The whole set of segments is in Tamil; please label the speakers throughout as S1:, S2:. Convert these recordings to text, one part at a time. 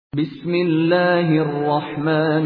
S1: بسم الله الرحمن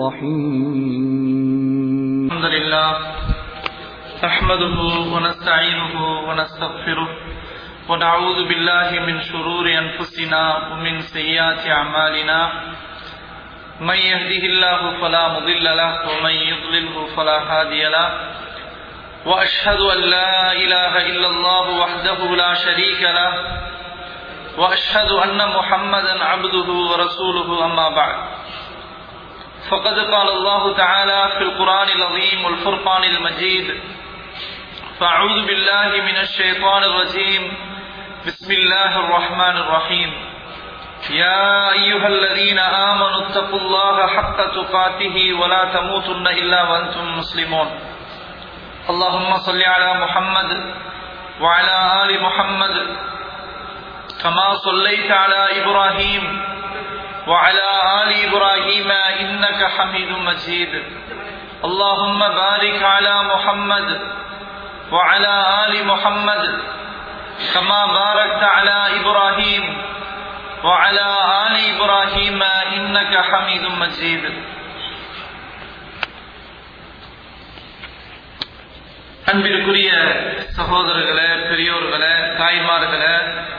S1: الرحيم
S2: الحمد لله نحمده ونستعينه ونستغفره ونعوذ بالله من شرور أنفسنا ومن سيئات أعمالنا من يهده الله فلا مضل له ومن يضلله فلا هادي له وأشهد أن لا إله إلا الله وحده لا شريك له وأشهد أن محمدا عبده ورسوله أما بعد فقد قال الله تعالى في القرآن العظيم والفرقان المجيد فأعوذ بالله من الشيطان الرجيم بسم الله الرحمن الرحيم يا أيها الذين آمنوا اتقوا الله حق تقاته ولا تموتن إلا وأنتم مسلمون اللهم صل على محمد وعلى آل محمد كما صليت على إبراهيم وعلى آل إبراهيم إنك حميد مجيد اللهم بارك على محمد وعلى آل محمد كما باركت على إبراهيم وعلى آل إبراهيم إنك حميد مجيد அன்பிற்குரிய சகோதரர்களே பெரியோர்களே தாய்மார்களே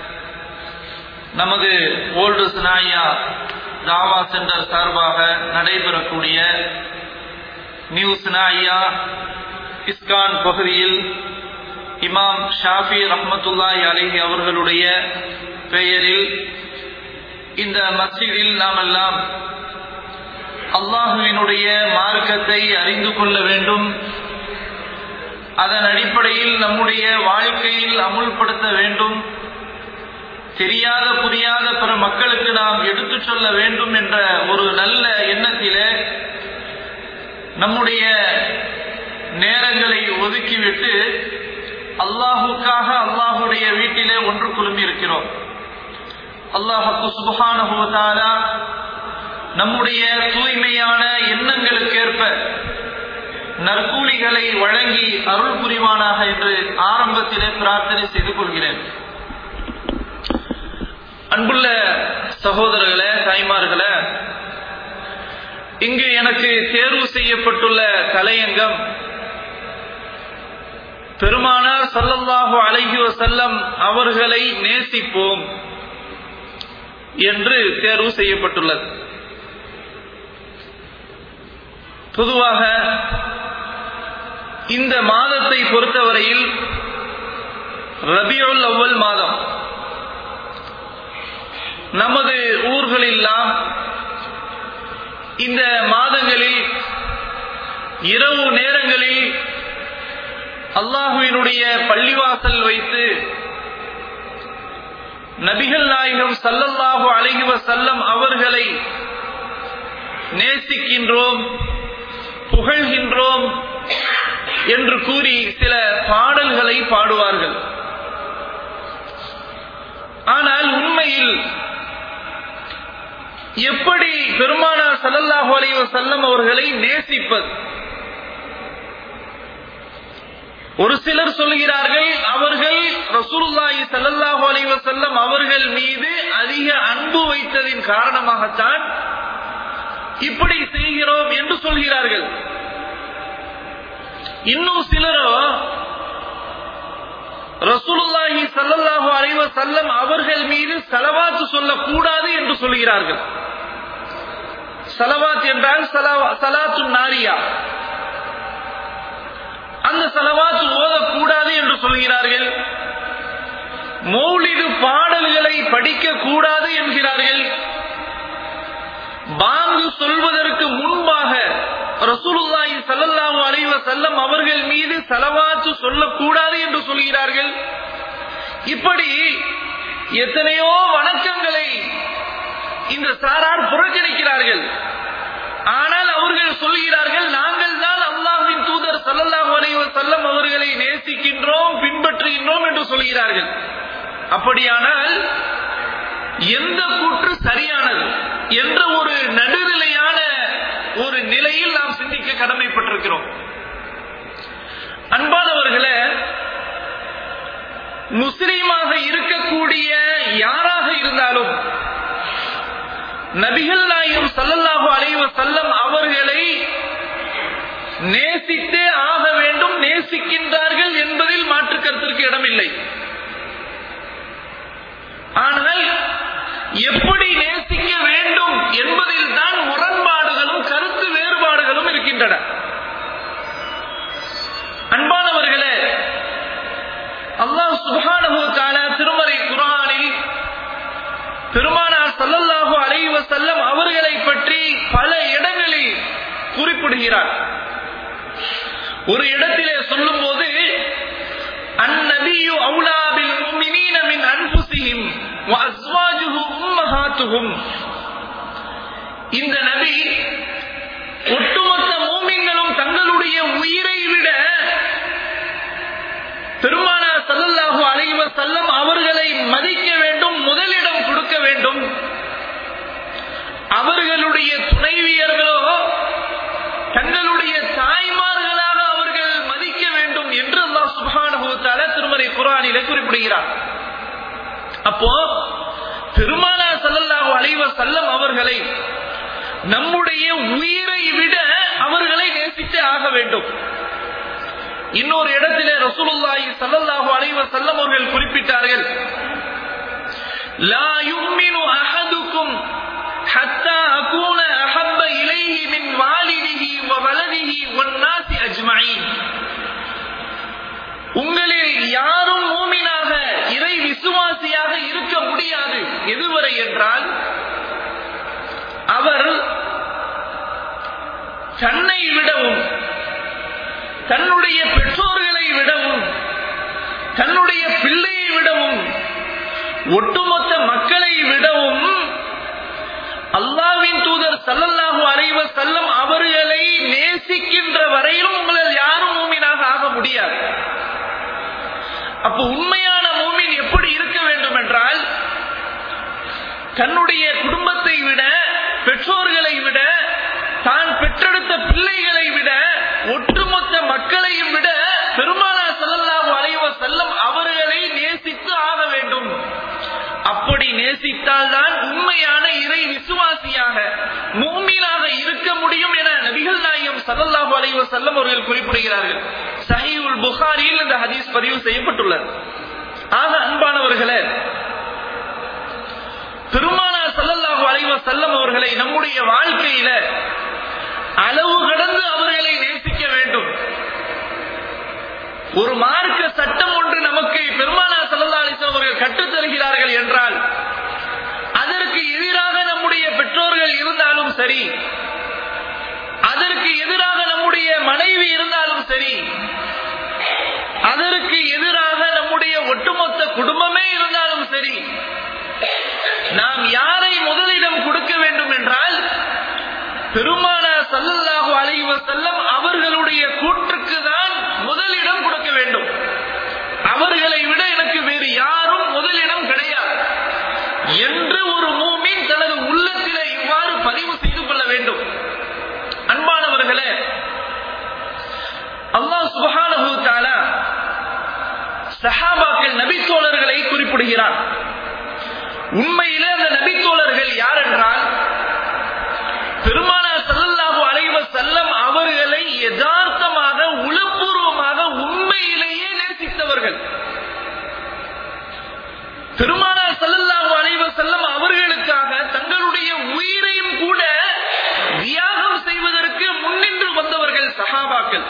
S2: நமது ஓல்டு சினாயா தாவா சென்டர் சார்பாக நடைபெறக்கூடிய நியூ சினாயா இஸ்கான் பகுதியில் இமாம் ஷாஃபி ரஹமத்துல்லாய் அலிஹி அவர்களுடைய பெயரில் இந்த மஸ்ஜிதில் நாம் எல்லாம் அல்லாஹுவினுடைய மார்க்கத்தை அறிந்து கொள்ள வேண்டும் அதன் அடிப்படையில் நம்முடைய வாழ்க்கையில் அமுல்படுத்த வேண்டும் தெரியாத புரியாத பிற மக்களுக்கு நாம் எடுத்துச் சொல்ல வேண்டும் என்ற ஒரு நல்ல எண்ணத்திலே நம்முடைய நேரங்களை ஒதுக்கிவிட்டு அல்லாஹுக்காக அல்லாஹுடைய வீட்டிலே ஒன்று குழுமி இருக்கிறோம் அல்லாஹு சுபகானுபவத்தாலா நம்முடைய தூய்மையான எண்ணங்களுக்கேற்ப நற்கூலிகளை வழங்கி அருள் புரிவானாக என்று ஆரம்பத்திலே பிரார்த்தனை செய்து கொள்கிறேன் அன்புள்ள சகோதரர்களே தாய்மார்களே இங்கு எனக்கு தேர்வு செய்யப்பட்டுள்ள தலையங்கம் பெருமானார் சல்லல்லாஹு அலைஹி செல்லம் அவர்களை நேசிப்போம் என்று தேர்வு செய்யப்பட்டுள்ளது பொதுவாக இந்த மாதத்தை பொறுத்தவரையில் ரபியுல் அவ்வல் மாதம் நமது ஊர்களெல்லாம் இந்த மாதங்களில் இரவு நேரங்களில் அல்லாஹுவினுடைய பள்ளிவாசல் வைத்து நபிகள் நாயகம் சல்லல்லாஹு அலைகுவ செல்லம் அவர்களை நேசிக்கின்றோம் புகழ்கின்றோம் என்று கூறி சில பாடல்களை பாடுவார்கள் ஆனால் உண்மையில் எப்படி பெருமானார் சல்லல்லாஹு அலைவ செல்லம் அவர்களை நேசிப்பது ஒரு சிலர் சொல்கிறார்கள் அவர்கள் ரசூலுல்லாஹி சல்லல்லாஹு அலைவ செல்லம் அவர்கள் மீது அதிக அன்பு வைத்ததின் காரணமாகத்தான் இப்படி செய்கிறோம் என்று சொல்கிறார்கள் இன்னும் சிலரோ ரசூலுல்லாஹி சல்லல்லாஹு அலைவ செல்லம் அவர்கள் மீது செலவாத்து சொல்லக்கூடாது என்று சொல்கிறார்கள் சலவாத் என்றால் சலாத்து நாரியா அந்த சலவாத்து ஓதக்கூடாது என்று சொல்கிறார்கள் மௌலிடு பாடல்களை படிக்க கூடாது என்கிறார்கள் பாங்கு சொல்வதற்கு முன்பாக ரசூலுல்லாஹி சல்லல்லாஹு அலைவ செல்லம் அவர்கள் மீது செலவாத்து சொல்லக்கூடாது என்று சொல்கிறார்கள் இப்படி எத்தனையோ வணக்கங்களை இந்த சாரார் புறக்கணிக்கிறார்கள் ஆனால் அவர்கள் சொல்கிறார்கள் நாங்கள் தான் அல்லாஹின் தூதர் சல்லல்லாஹு அலைவ செல்லம் அவர்களை நேசிக்கின்றோம் பின்பற்றுகின்றோம் என்று சொல்கிறார்கள் அப்படியானால் எந்த கூற்று சரியானது என்ற ஒரு நடுநிலையான ஒரு நிலையில் நாம் சிந்திக்க கடமைப்பட்டிருக்கிறோம் அன்பானவர்களே முஸ்லீமாக இருக்கக்கூடிய யாராக இருந்தாலும் நபிகள் நாயும் சல்லல்லாஹு அலைவ செல்லம் அவர்களை நேசித்தே ஆக வேண்டும் நேசிக்கின்றார்கள் என்பதில் மாற்று கருத்திற்கு இடமில்லை ஆனால் எப்படி நேசிக்க வேண்டும் என்பதில் தான் முரண்பாடுகளும் கருத்து வேறுபாடுகளும் இருக்கின்றன அன்பானவர்களே அல்லாஹ் சுபானு தால திருமறை குரானில் பெருமானார் சல்லல்லாஹு அலைவ செல்லம் அவர்களை பற்றி பல இடங்களில் குறிப்பிடுகிறார் ஒரு இடத்திலே சொல்லும் போது அந்நபியு அவுலாபில் முமினீன மின் அன்புசிஹிம் வஅஸ்வாஜுஹு உம்மஹாத்துஹும் இந்த நபி ஒட்டுமொத்த மூமின்களும் தங்களுடைய உயிரை விட பெருமானா சல்லல்லாஹு அலைவ செல்லம் அவர்களை மதிக்க வேண்டும் முதலிடம் கொடுக்க வேண்டும் அவர்களுடைய துணைவியர்களோ தங்களுடைய தாய்மார்களாக அவர்கள் மதிக்க வேண்டும் என்று அல்லாஹ் சுபானுபவத்தால திருமறை குரானிலே குறிப்பிடுகிறார் அப்போ பெருமானா சல்லல்லாஹு அலைவ செல்லம் அவர்களை நம்முடைய உயிரை விட அவர்களை நேசித்தே ஆக வேண்டும் இன்னொரு இடத்திலே ரசூலுல்லாஹி ஸல்லல்லாஹு அலைஹி வஸல்லம் அவர்கள் குறிப்பிட்டார்கள் லா யுமினு அஹதுக்கும் ஹத்தா அகூன அஹப்ப இலைஹி மின் வாலிதிஹி வ வலதிஹி வன் நாசி அஜ்மஈன் உங்களில் யாரும் மூமினாக இறை விசுவாசியாக இருக்க முடியாது எதுவரை என்றால் அவர் தன்னை விடவும் தன்னுடைய பெற்றோர்களை விடவும் தன்னுடைய பிள்ளையை விடவும் ஒட்டுமொத்த மக்களை விடவும் அல்லாவின் தூதர் சல்லல்லாஹு அலைவ செல்லம் அவர்களை நேசிக்கின்ற வரையிலும் உங்களால் யாரும் மூமினாக ஆக முடியாது அப்ப உண்மையான மூமின் எப்படி இருக்க வேண்டும் என்றால் தன்னுடைய குடும்பத்தை விட பெற்றோர்களை விட தான் பெற்றெடுத்த பிள்ளைகளை விட ஒட்டுமொத்த மக்களையும் விட பெருமானா செல்லல்லாஹு அலைவ செல்லம் அவர்களை நேசித்து ஆக வேண்டும் அப்படி நேசித்தால் தான் உண்மையான இறை விசுவாசியாக மூமியாக இருக்க முடியும் என நபிகள் நாயகம் சல்லல்லாஹு அலைவ செல்லம் அவர்கள் குறிப்பிடுகிறார்கள் சஹீவுல் புகாரியில் இந்த ஹதீஸ் பதிவு செய்யப்பட்டுள்ளது ஆக அன்பானவர்களே பெருமானா சல்லல்லாஹு அலைவ செல்லம் அவர்களை நம்முடைய வாழ்க்கையில அளவு கடந்து அவர்களை நேசிக்க வேண்டும் ஒரு மார்க்க சட்டம் ஒன்று நமக்கு பெருமானா சல்லா அலிஸ்லாம் அவர்கள் கற்றுத் தருகிறார்கள் என்றால் அதற்கு எதிராக நம்முடைய பெற்றோர்கள் இருந்தாலும் சரி அதற்கு எதிராக நம்முடைய மனைவி இருந்தாலும் சரி அதற்கு எதிராக நம்முடைய ஒட்டுமொத்த குடும்பமே இருந்தாலும் சரி நாம் யாரை முதலிடம் கொடுக்க வேண்டும் என்றால் பெருமானா சல்லல்லாஹு அலைஹி வஸல்லம் அவர்களுடைய கூற்றுக்கு தான் முதலிடம் கொடுக்க வேண்டும் அவர்களை விட எனக்கு வேறு யாரும் முதலிடம் கிடையாது என்று ஒரு மூமின் தனது உள்ளத்திலே இவ்வாறு பதிவு செய்து கொள்ள வேண்டும் அன்பானவர்களே அல்லாஹ் சுபஹானஹு தஆலா சஹாபாக்கள் நபித்தோழர்களை குறிப்பிடுகிறார் உண்மையிலே அந்த நபித்தோழர்கள் யார் என்றால் பெருமானா சல்லல்லாஹு அலைவ செல்லம் அவர்களை யதார்த்தமாக உளப்பூர்வமாக உண்மையிலேயே நேசித்தவர்கள் பெருமானா சல்லல்லாஹு அலைவ செல்லம் அவர்களுக்காக தங்களுடைய உயிரையும் கூட தியாகம் செய்வதற்கு முன்னின்று வந்தவர்கள் சஹாபாக்கள்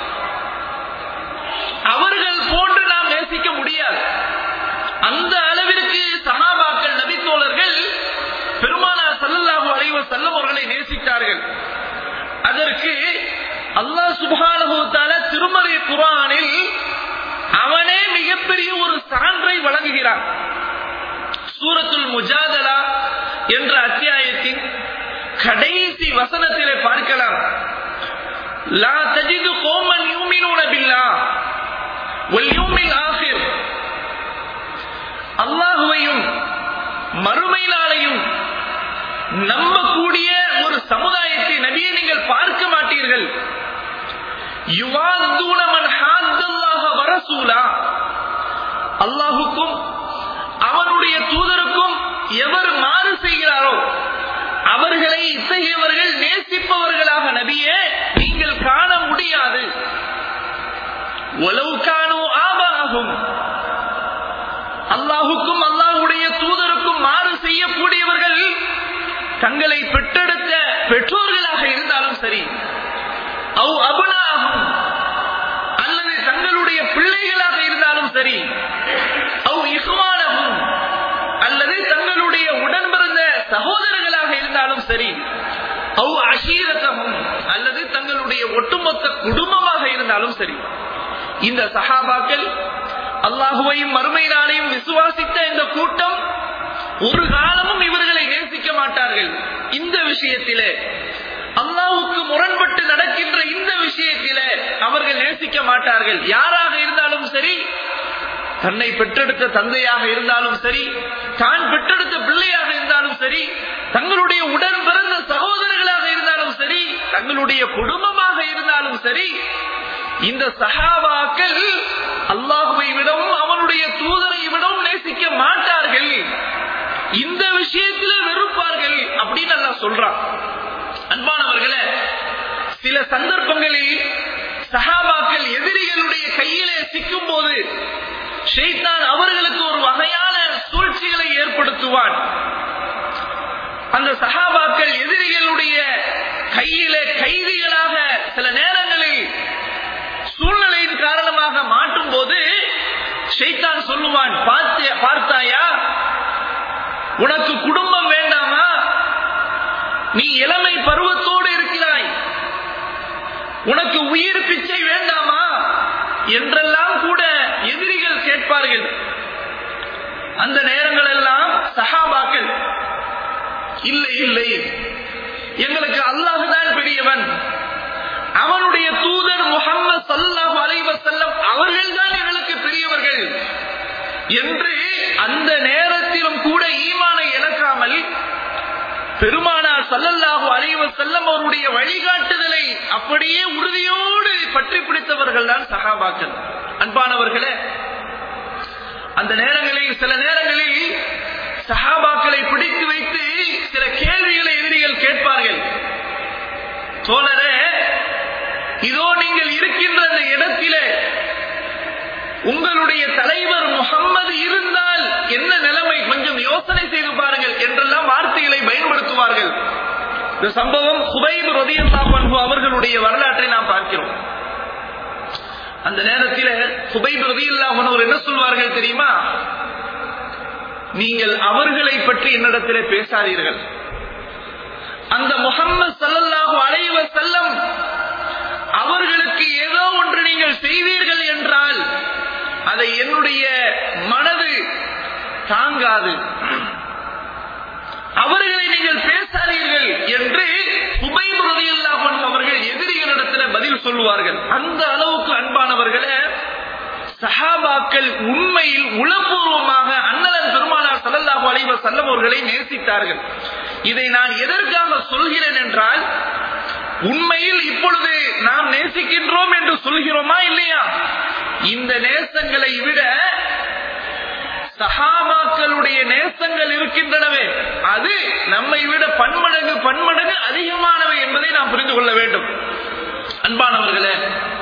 S2: அவர்கள் போன்று நாம் நேசிக்க முடியாது அந்த அளவிற்கு சஹாபாக்கள் நபித்தோழர்கள் பெருமானா சல்லல்லாஹு அலைவ செல்லம் அவர்களை நேசித்தார்கள் அதற்கு அல்லாஹ் சுபானு தால திருமறை குரானில் அவனே மிகப்பெரிய ஒரு சான்றை வழங்குகிறான் சூரத்துல் முஜாதலா என்ற அத்தியாயத்தின் கடைசி வசனத்திலே பார்க்கலாம் லா தஜிது கோமன் யூமினூன பில்லா வல் யூமில் ஆகிர் அல்லாஹுவையும் மறுமை நாளையும் நம்பக்கூடிய ஒரு சமுதாயத்தை நபியை நீங்கள் பார்க்க மாட்டீர்கள் யுவாத்தூனமன் ஹாத்தல்லாஹ வரசூலா அல்லாஹுக்கும் அவனுடைய தூதருக்கும் எவர் மாறு செய்கிறாரோ அவர்களை இத்தகையவர்கள் நேசிப்பவர்களாக நபியே நீங்கள் காண முடியாது உலவுக்கானோ ஆபாகும் அல்லாஹுக்கும் அல்லாஹுடைய தூதருக்கும் மாறு செய்யக்கூடியவர்கள் தங்களை பெற்றெடுத்த பெற்றோர்களாக இருந்தாலும் சரி அவ் அபனாகும் அல்லது தங்களுடைய பிள்ளைகளாக இருந்தாலும் சரி அவ் இஹ்வானகும் அல்லது தங்களுடைய உடன் பிறந்த சகோதரர்களாக இருந்தாலும் சரி அவ் அஷீரத்தமும் அல்லது தங்களுடைய ஒட்டுமொத்த குடும்பமாக இருந்தாலும் சரி இந்த சஹாபாக்கள் அல்லாஹுவையும் மறுமை நாளையும் விசுவாசித்த இந்த கூட்டம் ஒரு காலமும் இவர்களை நேசிக்க மாட்டார்கள் இந்த விஷயத்திலே அல்லாஹுக்கு முரண்பட்டு நடக்கின்ற இந்த விஷயத்திலே அவர்கள் நேசிக்க மாட்டார்கள் யாராக இருந்தாலும் சரி தன்னை பெற்றெடுத்த தந்தையாக இருந்தாலும் சரி தான் பெற்றெடுத்த பிள்ளையாக இருந்தாலும் சரி தங்களுடைய உடன் பிறந்த சகோதரர்களாக இருந்தாலும் சரி தங்களுடைய குடும்பமாக இருந்தாலும் சரி இந்த சஹாபாக்கள் அல்லாஹுவை விடவும் அவனுடைய தூதரை விடவும் நேசிக்க மாட்டார்கள் இந்த விஷயத்துல வெறுப்பார்கள் அப்படின்னு அல்லாஹ் சொல்றான் அன்பானவர்களே சில சந்தர்ப்பங்களில் சஹாபாக்கள் எதிரிகளுடைய கையிலே சிக்கும் போது ஷெய்தான் அவர்களுக்கு ஒரு வகையான சூழ்ச்சிகளை ஏற்படுத்துவான் அந்த சஹாபாக்கள் எதிரிகளுடைய கையிலே கைதிகளாக சில நேரங்களில் சூழ்நிலையின் காரணமாக மாட்டும் போது ஷைத்தான் சொல்லுவான் "பார்த்தே- பார்த்தாயா உனக்கு குடும்பம் வேண்டாமா நீ இளமை பருவத்தோடு இருக்கிறாய் உனக்கு உயிர் பிச்சை வேண்டாமா என்றெல்லாம் கூட எதிரிகள் கேட்பார்கள் அந்த நேரங்கள் எல்லாம் சஹாபாக்கள் இல்லை இல்லை எங்களுக்கு அல்லாஹுதான் பெரியவன் அவனுடைய தூதர் முகம்மது சல்லாஹு அலைஹி வஸல்லம் அவர்கள்தான் எங்களுக்கு பெரியவர்கள் என்று அந்த நேரத்திலும் கூட ஈமானை இழக்காமல் பெருமானார் சல்லல்லாஹு அலைஹி வஸல்லம் அவருடைய வழிகாட்டுதலை அப்படியே உறுதியோடு பற்றி பிடித்தவர்கள் தான் சஹாபாக்கள் அன்பானவர்களே அந்த நேரங்களில் சில நேரங்களில் சஹாபாக்களை பிடித்து வைத்து சில கேள்விகளை எதிரிகள் கேட்பார்கள் தோழரே இதோ நீங்கள் இருக்கின்ற அந்த இடத்திலே உங்களுடைய தலைவர் முகம்மது இருந்தால் என்ன நிலைமை கொஞ்சம் யோசனை செய்து பாருங்கள் என்றெல்லாம் வார்த்தைகளை பயன்படுத்துவார்கள் இந்த சம்பவம் குபைப் ரதியல்லாஹு அவர்களுடைய வரலாற்றை நாம் பார்க்கிறோம் அந்த நேரத்தில் குபைப் ரதியல்லாஹு என்ன சொல்வார்கள் தெரியுமா நீங்கள் அவர்களை பற்றி என்னிடத்திலே பேசாதீர்கள் அந்த முகம்மது சல்லல்லாஹு அலைஹி வஸல்லம் அவர்களுக்கு ஏதோ ஒன்று நீங்கள் செய்வீர்கள் என்றால் அதை என்னுடைய மனது தாங்காது அவர்களை நீங்கள் பேசாதீர்கள் என்று உபைப் ரலியல்லாஹு அன்ஹு அவர்கள் எதிரிகளிடத்தில் பதில் சொல்லுவார்கள் அந்த அளவுக்கு அன்பானவர்களே சஹாபாக்கள் உண்மையில் உளப்பூர்வமாக அண்ணலன் பெருமானார் ஸல்லல்லாஹு அலைஹி வஸல்லம் அவர்களை நேசித்தார்கள் இதை நான் எதற்காக சொல்கிறேன் என்றால் உண்மையில் இப்பொழுது நாம் நேசிக்கின்றோம் என்று சொல்கிறோமா இல்லையா இந்த நேசங்களை விட சஹாபாக்களுடைய நேசங்கள் இருக்கின்றனவே அது நம்மை விட பன்மடங்கு பன்மடங்கு அதிகமானவை என்பதை நாம் புரிந்து கொள்ள வேண்டும் அன்பானவர்களே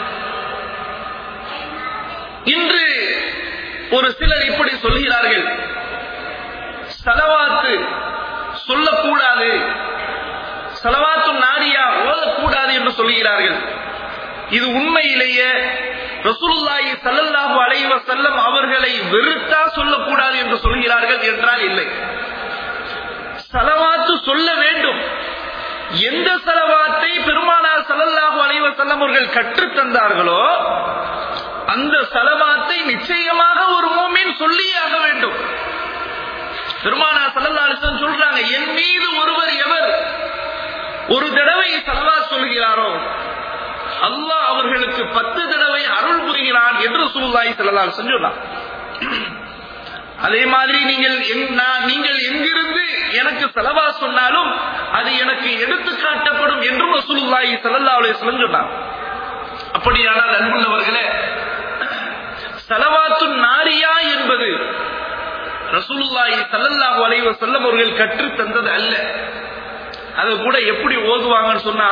S2: இன்று ஒரு சிலர் இப்படி சொல்கிறார்கள் சலவாத்து சொல்லக்கூடாது சலவாத்து நாரியா ஓதக்கூடாது என்று சொல்கிறார்கள் இது உண்மையிலேயே ரசூலுல்லாஹி ஸல்லல்லாஹு அலைஹி வஸல்லம் அவர்களை வெறுத்தா சொல்லக்கூடாது என்று சொல்கிறார்கள் என்றால் இல்லை சலவாத்து சொல்ல வேண்டும் எந்த சலவாத்தை பெருமானார் ஸல்லல்லாஹு அலைஹி வஸல்லம் அவர்கள் கற்றுத் தந்தார்களோ அந்த சலவாத்தை நிச்சயமாக ஒரு மூமின் சொல்லியாக வேண்டும் பெருமானார் ஸல்லல்லாஹு அலைஹி வஸல்லம் சொல்றாங்க என் மீது ஒருவர் எவர் ஒரு தடவை சலவா சொல்கிறாரோ அல்லாஹ் அவர்களுக்கு பத்து தடவை அருள் புரிகிறான் என்று சூழ்நாய் செல்லலாம் செஞ்சுள்ளார் அதே மாதிரி நீங்கள் எங்- நான் நீங்கள் எங்கிருந்து எனக்கு செலவா சொன்னாலும் அது எனக்கு எடுத்து காட்டப்படும் என்றும் ரசூலுல்லாஹி ஸல்லல்லாஹு அலைஹி வஸல்லம் சொன்னார் அப்படியானால் அன்புள்ளவர்களே சலவாத்து நாரியா என்பது ரசூலுல்லாஹி ஸல்லல்லாஹு அலைஹி வஸல்லம் அவர்கள் கற்றுத் தந்தது அல்ல அதை கூட எப்படி ஓதுவாங்கன்னு சொன்னா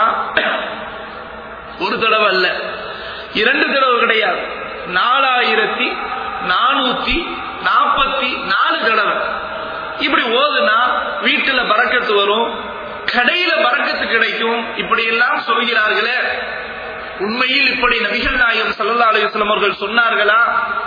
S2: ஒரு தடவை அல்ல இரண்டு தடவை கிடையாது நாலாயிரத்தி நானூத்தி நாற்பத்தி நாலு தடவை இப்படி ஓதுனா வீட்டுல பறக்கத்து வரும் கடையில பறக்கத்து கிடைக்கும் இப்படி எல்லாம் சொல்கிறார்களே உண்மையில் இப்படி நபிகள் நாயகம் சல்லா அலுவலம் அவர்கள் சொன்னார்களா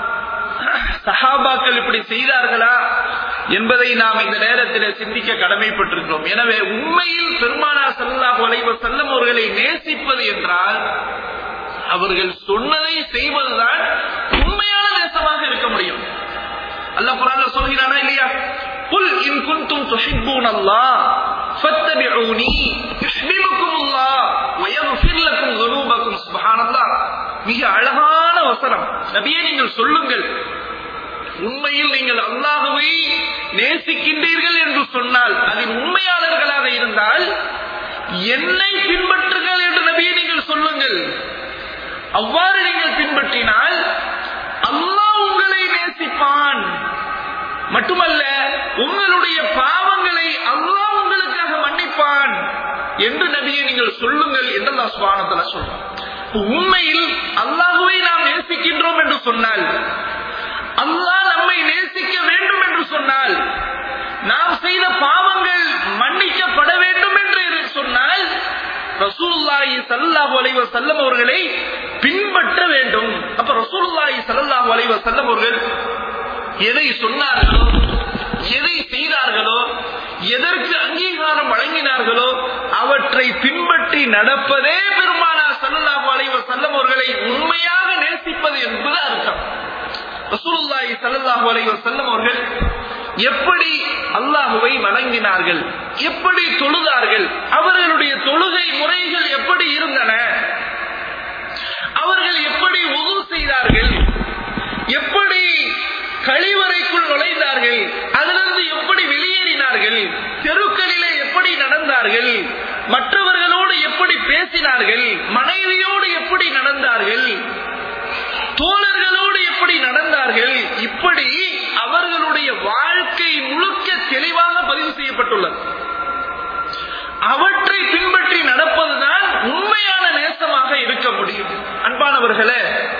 S2: சஹாபாக்கள் இப்படி செய்தார்களா என்பதை நாம் இந்த நேரத்தில் சிந்திக்க கடமைப்பட்டிருக்கிறோம் எனவே உண்மையில் பெருமானா சல்லாஹ் வலைவ செல்லம் அவர்களை நேசிப்பது என்றால் அவர்கள் சொன்னதை செய்வதுதான் உண்மையான நேசமாக இருக்க முடியும் அல்லாஹ் குரான்ல சொல்கிறானா இல்லையா قل إن كنتم تحبون الله فاتبعوني يحببكم الله ويغفر لكم ذنوبكم سبحان الله மிக அழகான வசனம் நபியே நீங்கள் சொல்லுங்கள் உண்மையில் நீங்கள் அல்லாஹுவை நேசிக்கின்றீர்கள் என்று சொன்னால் அதில் உண்மையாளர்களாக இருந்தால் என்னை பின்பற்றுங்கள் என்று நபியை நீங்கள் சொல்லுங்கள் அவ்வாறு நீங்கள் பின்பற்றினால் அல்லாஹ் உங்களை நேசிப்பான் மட்டுமல்ல உங்களுடைய பாவங்களை அல்லாஹ் உங்களுக்காக மன்னிப்பான் என்று நபியை நீங்கள் சொல்லுங்கள் என்று அல்லாஹ் சுபானத்துல சொல்றான் உண்மையில் அல்லாஹுவை நாம் நேசிக்கின்றோம் என்று சொன்னால் அல்லாஹ் நம்மை நேசிக்க வேண்டும் என்று சொன்னால் நாம் செய்த பாவங்கள் மன்னிக்கப்பட வேண்டும் என்று சொன்னால் ரசூலுல்லாஹி ஸல்லல்லாஹு அலைஹி வஸல்லம் அவர்களை பின்பற்ற வேண்டும் அப்ப ரசூலுல்லாஹி ஸல்லல்லாஹு அலைஹி வஸல்லம் அவர்கள் எதை சொன்னார்களோ எதை செய்தார்களோ எதற்கு அங்கீகாரம் வழங்கினார்களோ அவற்றை பின்பற்றி நடப்பதே பெருமானா சல்லல்லாஹு அலைஹி வஸல்லம் அவர்களை உண்மையாக நேசிப்பது என்பது அர்த்தம் ரசூலுல்லாஹி ஸல்லல்லாஹு அலைஹி வஸல்லம் அவர்கள் எப்படி அல்லாஹுவை வணங்கினார்கள் எப்படி தொழுதார்கள் அவர்களுடைய தொழுகை முறைகள் எப்படி இருந்தன அவர்கள் எப்படி உது செய்தார்கள் எப்படி கழிவறைக்குள் நுழைந்தார்கள் அதிலிருந்து எப்படி வெளியேறினார்கள் தெருக்களிலே எப்படி நடந்தார்கள் மற்றவர்களோடு எப்படி பேசினார்கள் மனைவியோடு எப்படி நடந்தார்கள் தோழர்களோடு எப்படி நடந்தார்கள் இப்படி அவர்களுடைய வாழ்க்கை முழுக்க தெளிவாக பதிவு செய்யப்பட்டுள்ளது அவற்றை பின்பற்றி நடப்பதுதான் உண்மையான நேசமாக இருக்க முடியும் அன்பானவர்களே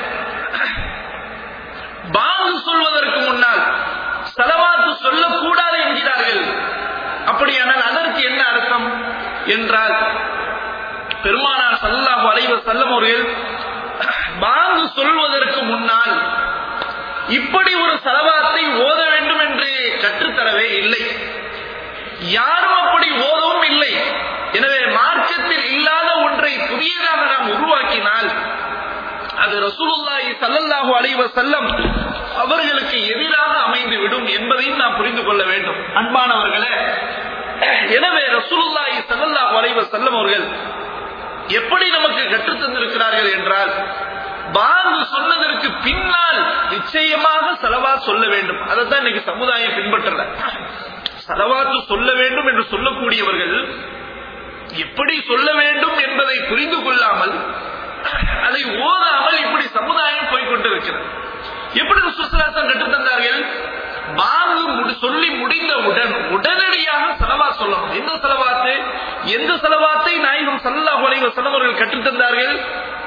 S2: பாங்கு சொல்வதற்கு முன்னால் செலவாத்து சொல்லக்கூடாது என்கிறார்கள் அப்படியானால் அதற்கு என்ன அர்த்தம் என்றால் பெருமானார் சல்லாஹு அலைவ செல்லம் அவர்கள் பாங்கு சொல்வதற்கு முன்னால் இப்படி ஒரு செலவாத்தை ஓத வேண்டும் என்று கற்றுத்தரவே இல்லை யாரும் அப்படி ஓதவும் இல்லை எனவே மார்க்கத்தில் இல்லாத ஒன்றை புதியதாக நாம் உருவாக்கினால் அது ரசூலுல்லாஹி ஸல்லல்லாஹு அலைஹி வஸல்லம் அவர்களுக்கு எதிராக அமைந்து விடும் என்பதையும் நாம் புரிந்து கொள்ள வேண்டும் அன்பானவர்களே எனவே ரசூலுல்லாஹி ஸல்லல்லாஹு அலைஹி வஸல்லம் அவர்கள் எப்படி நமக்கு கற்றுத் தந்திருக்கிறார்கள் என்றால் பாங்கு சொன்னதற்கு பின்னால் நிச்சயமாக செலவா சொல்ல வேண்டும் அதைத்தான் இன்னைக்கு சமுதாயம் பின்பற்றல செலவாத்து சொல்ல வேண்டும் என்று சொல்லக்கூடியவர்கள் எப்படி சொல்ல வேண்டும் என்பதை புரிந்து கொள்ளாமல் அதை ஓதாமல் இப்படி சமுதாயம் போய்கொண்டிருக்கிறது எப்படி சுசலாசம் கற்றுத் தந்தார்கள் பாங்கு சொல்லி முடிந்தவுடன் உடனடியாக செலவா சொல்லணும் எந்த செலவாத்து எந்த செலவாத்தை நாயகம் சல்லா உலக செலவர்கள் கற்றுத் தந்தார்கள்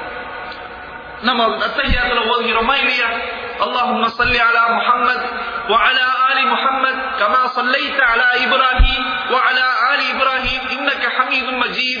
S2: நம்ம அத்தகையாத்துல ஓதுகிறோமா இல்லையா اللهم صل على محمد وعلى آل محمد كما صليت على إبراهيم وعلى آل إبراهيم إنك حميد مجيد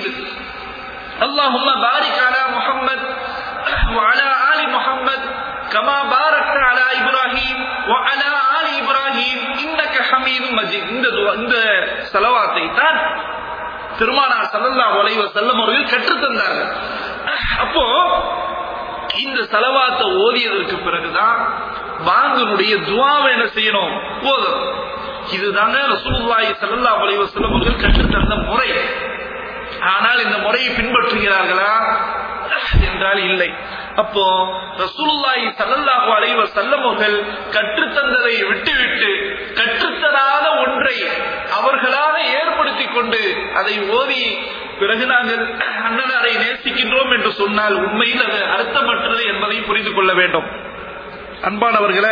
S2: اللهم بارك على محمد وعلى آل محمد كما باركت على إبراهيم وعلى آل إبراهيم إنك حميد مجيد இந்த இந்த செலவாத்தை தான் பெருமானார் சல்லல்லாஹு அலைஹி வஸல்லம் அவர்கள் கற்றுத் தந்தார்கள் அப்போ இந்த செலவாத்தை ஓதியதற்கு பிறகுதான் பாங்கனுடைய துவாவை என்ன செய்யணும் ஓதணும் இதுதாங்க ரசூலுல்லாஹி ஸல்லல்லாஹு அலைஹி வஸல்லம் அவர்கள் கற்றுத் தந்த முறை ஆனால் இந்த முறையை பின்பற்றுகிறார்களா என்றால் இல்லை அப்போ ரசூலுல்லாஹி ஸல்லல்லாஹு அலைஹி வஸல்லம் அவர்கள் கற்றுத்தந்ததை விட்டுவிட்டு கற்றுத்தராத ஒன்றை அவர்களாக ஏற்படுத்திக் கொண்டு அதை ஓதி பிறகு நாங்கள் அண்ணனாரை நேசிக்கின்றோம் என்று சொன்னால் உண்மையில் அது அர்த்தமற்றது என்பதை புரிந்து கொள்ள வேண்டும் அன்பானவர்களே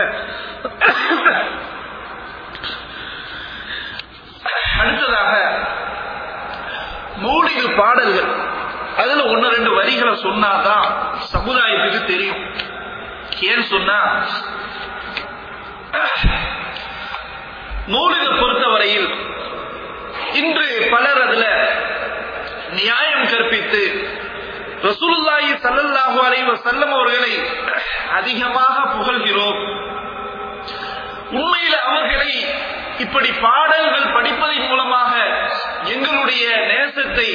S2: அடுத்ததாக மௌலிக பாடல்கள் அதுல ஒன்னு ரெண்டு வரிகளை சொன்னாதான் சமுதாயத்துக்கு தெரியும் ஏன்னு சொன்னா மௌலிக பொறுத்தவரையில் இன்று பலர் அதுல நியாயம் கற்பித்து ரசூலுல்லாஹி ஸல்லல்லாஹு அலைஹி வஸல்லம் அவர்களை அதிகமாக புகழ்கிறோம் உண்மையில் அவர்களை இப்படி பாடல்கள் படிப்பதன் மூலமாக எங்களுடைய நேசத்தை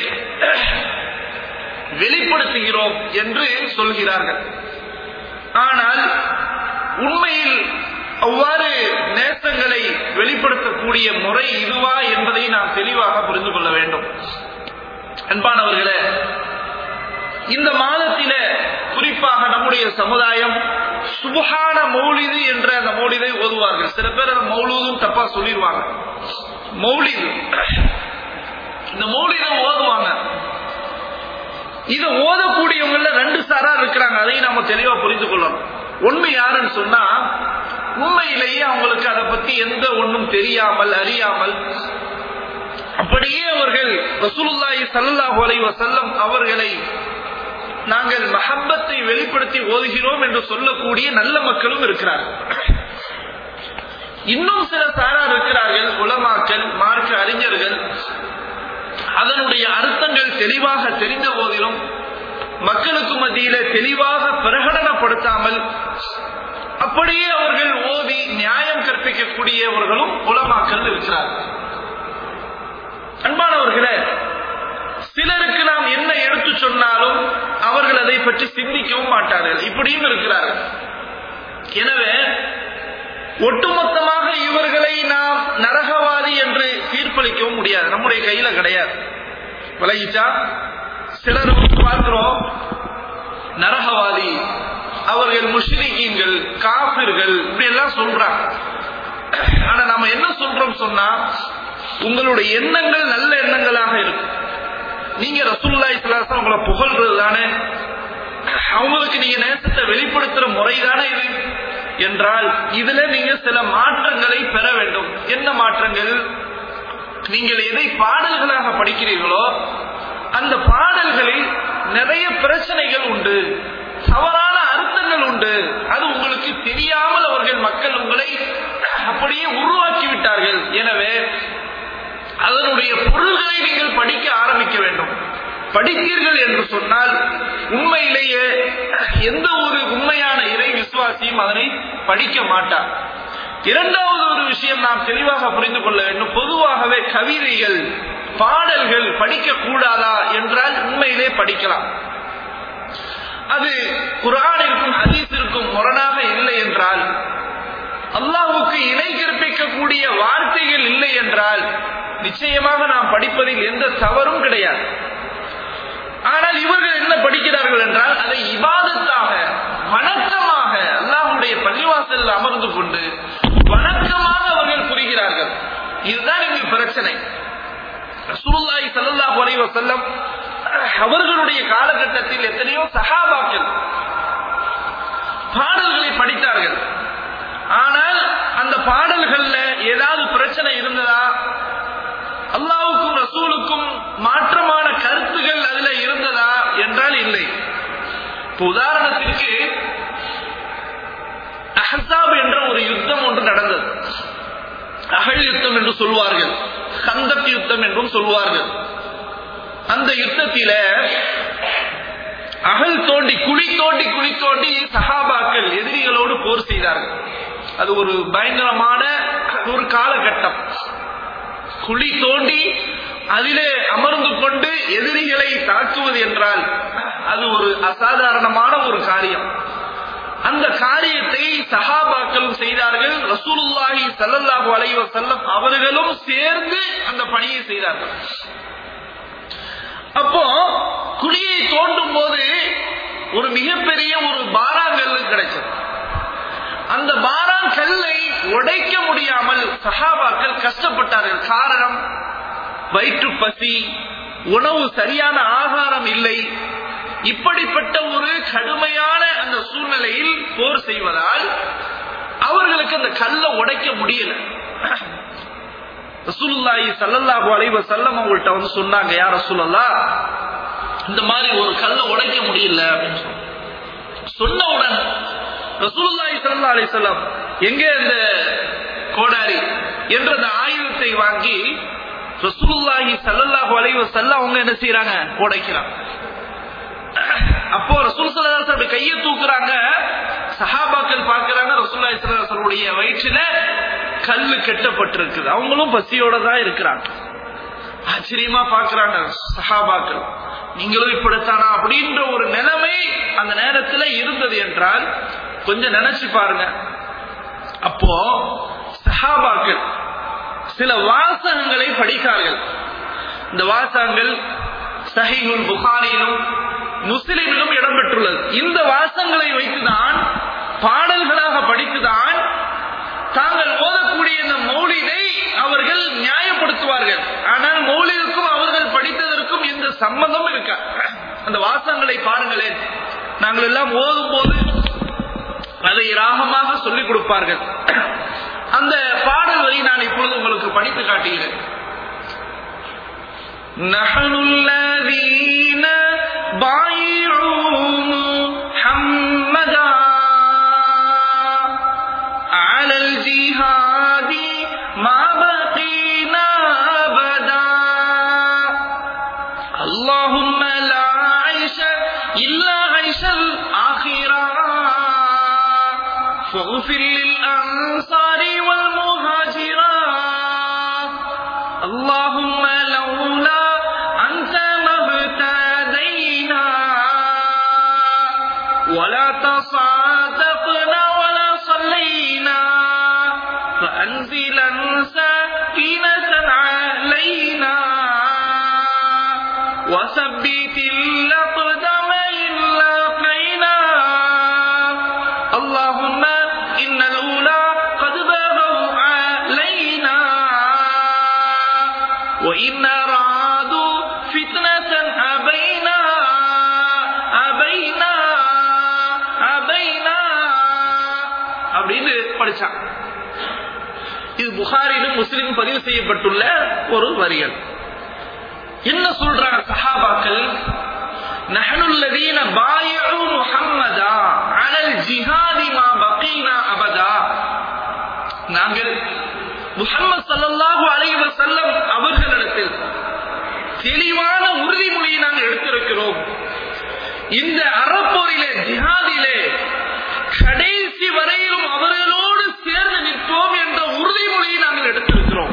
S2: வெளிப்படுத்துகிறோம் என்று சொல்கிறார்கள் ஆனால் உண்மையில் அவ்வாறு நேசங்களை வெளிப்படுத்தக்கூடிய முறை இதுவா என்பதை நாம் தெளிவாக புரிந்து கொள்ள வேண்டும் அன்பானவர்களே இந்த மாதத்தில குறிப்பாக நம்முடைய சமுதாயம் சுபஹான மௌலிது என்ற அந்த மௌலிதை ஓதுவார்கள் சில பேர் அந்த மௌலூதும் தப்பா சொல்லிடுவாங்க மௌலிது இந்த மௌலிதை ஓதுவாங்க இதை ஓதக்கூடியவங்கள ரெண்டு சாரா இருக்கிறாங்க அதையும் நாம தெளிவா புரிந்து கொள்ளணும் ஒண்ணு யாருன்னு சொன்னா உண்மையிலேயே அவங்களுக்கு அதை பத்தி எந்த ஒன்றும் தெரியாமல் அறியாமல் அப்படியே அவர்கள் ரசூலுல்லாஹி ஸல்லல்லாஹு அலைஹி வஸல்லம் அவர்களை நாங்கள் மஹப்பத்தை வெளிப்படுத்தி ஓதுகிறோம் என்று சொல்லக்கூடிய நல்ல மக்களும் இருக்கிறார்கள் இன்னும் சில சாரார் இருக்கிறார்கள் உலமாக்கள் மார்க்க அறிஞர்கள் அதனுடைய அர்த்தங்கள் தெளிவாக தெரிந்த போதிலும் மக்களுக்கு மத்தியில தெளிவாக பிரகடனப்படுத்தாமல் அப்படியே அவர்கள் ஓதி நியாயம் கற்பிக்கக்கூடியவர்களும் உலமாக்கள் இருக்கிறார்கள் அன்பானவர்களே சிலருக்கு நாம் என்ன எடுத்து சொன்னாலும் அவர்கள் அதை பற்றி சிந்திக்கவும் மாட்டார்கள் இப்படியும் இருக்கிறார்கள் எனவே ஒட்டுமொத்தமாக இவர்களை நாம் நரகவாதி என்று தீர்ப்பளிக்கவும் முடியாது நம்முடைய கையில கிடையாது விலகிச்சா சிலர் பார்க்கிறோம் நரகவாதி அவர்கள் முஷ்ரிகீன்கள் காபிர்கள் இப்படி எல்லாம் சொல்றாங்க ஆனா நம்ம என்ன சொல்றோம் சொன்னா உங்களுடைய எண்ணங்கள் நல்ல எண்ணங்களாக இருக்கும் நீங்க ரசூல்லா இஸ்லாசம் உங்களை புகழ்றது தானே அவங்களுக்கு நீங்க நேசத்தை வெளிப்படுத்துற முறை தானே இது என்றால் இதுல நீங்க சில மாற்றங்களை பெற வேண்டும் என்ன மாற்றங்கள் நீங்கள் எதை பாடல்களாக படிக்கிறீர்களோ அந்த பாடல்களில் நிறைய பிரச்சனைகள் உண்டு தவறான அர்த்தங்கள் உண்டு அது உங்களுக்கு தெரியாமல் அவர்கள் மக்கள் உங்களை அப்படியே உருவாக்கி விட்டார்கள் எனவே அதனுடைய பொருள்களை நீங்கள் படிக்க ஆரம்பிக்க வேண்டும் படித்தீர்கள் என்று சொன்னால் உண்மையிலேயே எந்த ஒரு உண்மையான இறை விசுவாசியும் அதனை படிக்க மாட்டார் இரண்டாவது ஒரு விஷயம் நாம் தெளிவாக புரிந்து கொள்ள வேண்டும் பொதுவாகவே கவிதைகள் பாடல்கள் படிக்க கூடாதா என்றால் உண்மையிலே படிக்கலாம் அது குரானிற்கும் ஹதீஸிற்கும் முரணாக இல்லை என்றால் அல்லாஹுக்கு இணை கற்பிக்கக்கூடிய வார்த்தைகள் இல்லை என்றால் நிச்சயமாக நாம் படிப்பதில் எந்த தவறும் கிடையாது ஆனால் இவர்கள் என்ன படிக்கிறார்கள் என்றால் அதை இபாதத்தாக வணக்கமாக அல்லாஹுடைய பள்ளிவாசல் அமர்ந்து கொண்டு வணக்கமாக அவர்கள் புரிகிறார்கள் இதுதான் இங்கு பிரச்சனை ரசூலுல்லாஹி ஸல்லல்லாஹு அலைஹி வஸல்லம் அவர்களுடைய காலகட்டத்தில் எத்தனையோ சஹாபாக்கள் பாடல்களை படித்தார்கள் ஆனால் அந்த பாடல்கள்ல ஏதாவது பிரச்சனை இருந்ததா அல்லாவுக்கும் ரசூலுக்கும் மாற்றமான கருத்துகள் அதுல இருந்ததா என்றால் இல்லை இப்ப உதாரணத்திற்கு அஹசாப் என்ற ஒரு யுத்தம் ஒன்று நடந்தது அகழ் யுத்தம் என்று சொல்வார்கள் கந்தக் யுத்தம் என்றும் சொல்வார்கள் அந்த யுத்தத்தில அகல் தோண்டி குழி தோண்டி குழி தோண்டி சஹாபாக்கள் எதிரிகளோடு போர் செய்தார்கள் அது ஒரு பயங்கரமான ஒரு காலகட்டம் குழி தோண்டி அதிலே அமர்ந்து கொண்டு எதிரிகளை தாக்குவது என்றால் அது ஒரு அசாதாரணமான ஒரு காரியம் அந்த காரியத்தை சஹாபாக்களும் செய்தார்கள் ரசூலுல்லாஹி ஸல்லல்லாஹு அலைஹி வஸல்லம் அவர்களும் சேர்ந்து அந்த பணியை செய்தார்கள் அப்போ குழியை தோண்டும் போது ஒரு மிகப்பெரிய ஒரு பாராங்கல் கிடைச்சது அந்த பாரான் கல்லை உடைக்க முடியாமல் சஹாபாக்கள் கஷ்டப்பட்டார்கள் காரணம் வயிற்று பசி உணவு சரியான ஆகாரம் இல்லை இப்படிப்பட்ட ஒரு கடுமையான அந்த சூழ்நிலையில் போர் செய்வதால் அவர்களுக்கு அந்த கல்லை உடைக்க முடியல ரசூலுல்லாஹி ஸல்லல்லாஹு அலைஹி வஸல்லம் அவங்கள்ட்ட வந்து சொன்னாங்க யா ரசூலல்லாஹ் இந்த மாதிரி ஒரு கல்லை உடைக்க முடியல அப்படின்னு சொன்னாங்க. சொன்னவுடன் ரசூலுல்லாஹி ஸல்லல்லாஹு அலைஹி வஸல்லம் எங்கே அந்த கோடாரி என்ற அந்த ஆயுதத்தை வாங்கி ரசூலுல்லாஹி ஸல்லல்லாஹு அலைஹி வஸல்லம் அவங்க என்ன செய்றாங்க உடைக்கிறாங்க அப்போ ரசூல் ஸல்லல்லாஹு அலைஹி வஸல்லம் கையை தூக்குறாங்க சஹாபாக்கள் பார்க்கறாங்க ரசூலுல்லாஹி ஸல்லல்லாஹு அலைஹி வஸல்லுடைய வயிற்றில கல்லு கட்டப்பட்டிருக்குது அவங்களும் பசியோட தான் இருக்கிறாங்க ஆச்சரியமா பார்க்கறாங்க சஹாபாக்கள் நீங்களும் இப்படித்தானா அப்படின்ற ஒரு நிலைமை அந்த நேரத்துல இருந்தது என்றால் கொஞ்சம் நினைச்சு பாருங்க அப்போ சஹாபாக்கள் சில வாசகங்களை படித்தார்கள் இந்த வாசகங்கள் சஹீஹுல் புகாரியிலும் முஸ்லிமிலும் இடம்பெற்றுள்ளது இந்த வாசகங்களை வைத்துதான் பாடல்களாக படித்துதான் தாங்கள் ஓதக்கூடிய இந்த மௌலிதை அவர்கள் நியாயப்படுத்துவார்கள் ஆனால் மௌலிதுக்கும் அவர்கள் படித்ததற்கும் எந்த சம்பந்தம் இருக்கா அந்த வாசகங்களை பாருங்களேன் நாங்கள் எல்லாம் ஓதும் போது அதை ராகமாக சொல்லிக் கொடுப்பார்கள் அந்த பாடல் வரி நான் இப்பொழுது உங்களுக்கு படித்து காட்டுகிறேன் نحن الذين بايعوا محمدا على الجهاد ما بقينا أبدا اللهم لا عيش إلا عيش الآخرة فاغفر للأنصار والمهاجرة اللهم لولا أنت ما اهتدينا ولا تصادقنا ولا صلينا فأنزلا سكينة علينا وثبت الأقدام إن لاقينا اللهم إن الأولى قد بغوا علينا وإن أرادوا فتنة أبينا أبينا أبينا அப்படின்னு படிச்சான் இது புகாரிலும் முஸ்லிம் பதிவு செய்யப்பட்டுள்ள ஒரு வரிகள் என்ன சொல்றாங்க சஹாபாக்கள் நஹனுல்லதீன பாயு முஹம்மதா அலல் ஜிஹாதி மா பகீனா அபதா நாங்கள் முஹம்மது ஸல்லல்லாஹு அலைஹி வஸல்லம் அவர்களிடத்தில் தெளிவான உறுதிமொழியை நாங்கள் எடுத்திருக்கிறோம் இந்த அறப்போரிலே ஜிஹாதிலே கடைசி வரையிலும் அவர்களோடு சேர்ந்து நிற்போம் என்ற உறுதிமொழியை நாங்கள் எடுத்திருக்கிறோம்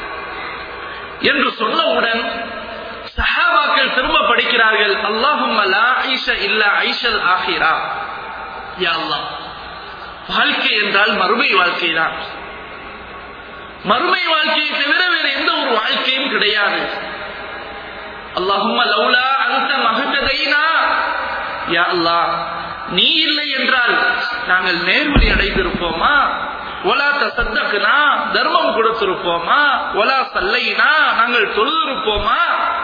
S2: என்று சொன்னவுடன் சஹாபாக்கள் திரும்ப படிக்கிறார்கள் அல்லாஹும் ஐஷ இல்ல ஐஷல் ஆஹிரா யா அல்லாஹ் வாழ்க்கை என்றால் மறுமை வாழ்க்கை தான் மறுமை வாழ்க்கையை தவிர வேறு எந்த ஒரு வாழ்க்கையும் கிடையாது அல்லாஹும் லவுலா அந்த மகத்ததைனா யா அல்லாஹ் நீ இல்லை என்றால் நாங்கள் நேர்வழி அடைந்திருப்போமா ஒலா தசத்தக்குனா தர்மம் கொடுத்திருப்போமா ஒலா சல்லைனா நாங்கள் தொழுதிருப்போமா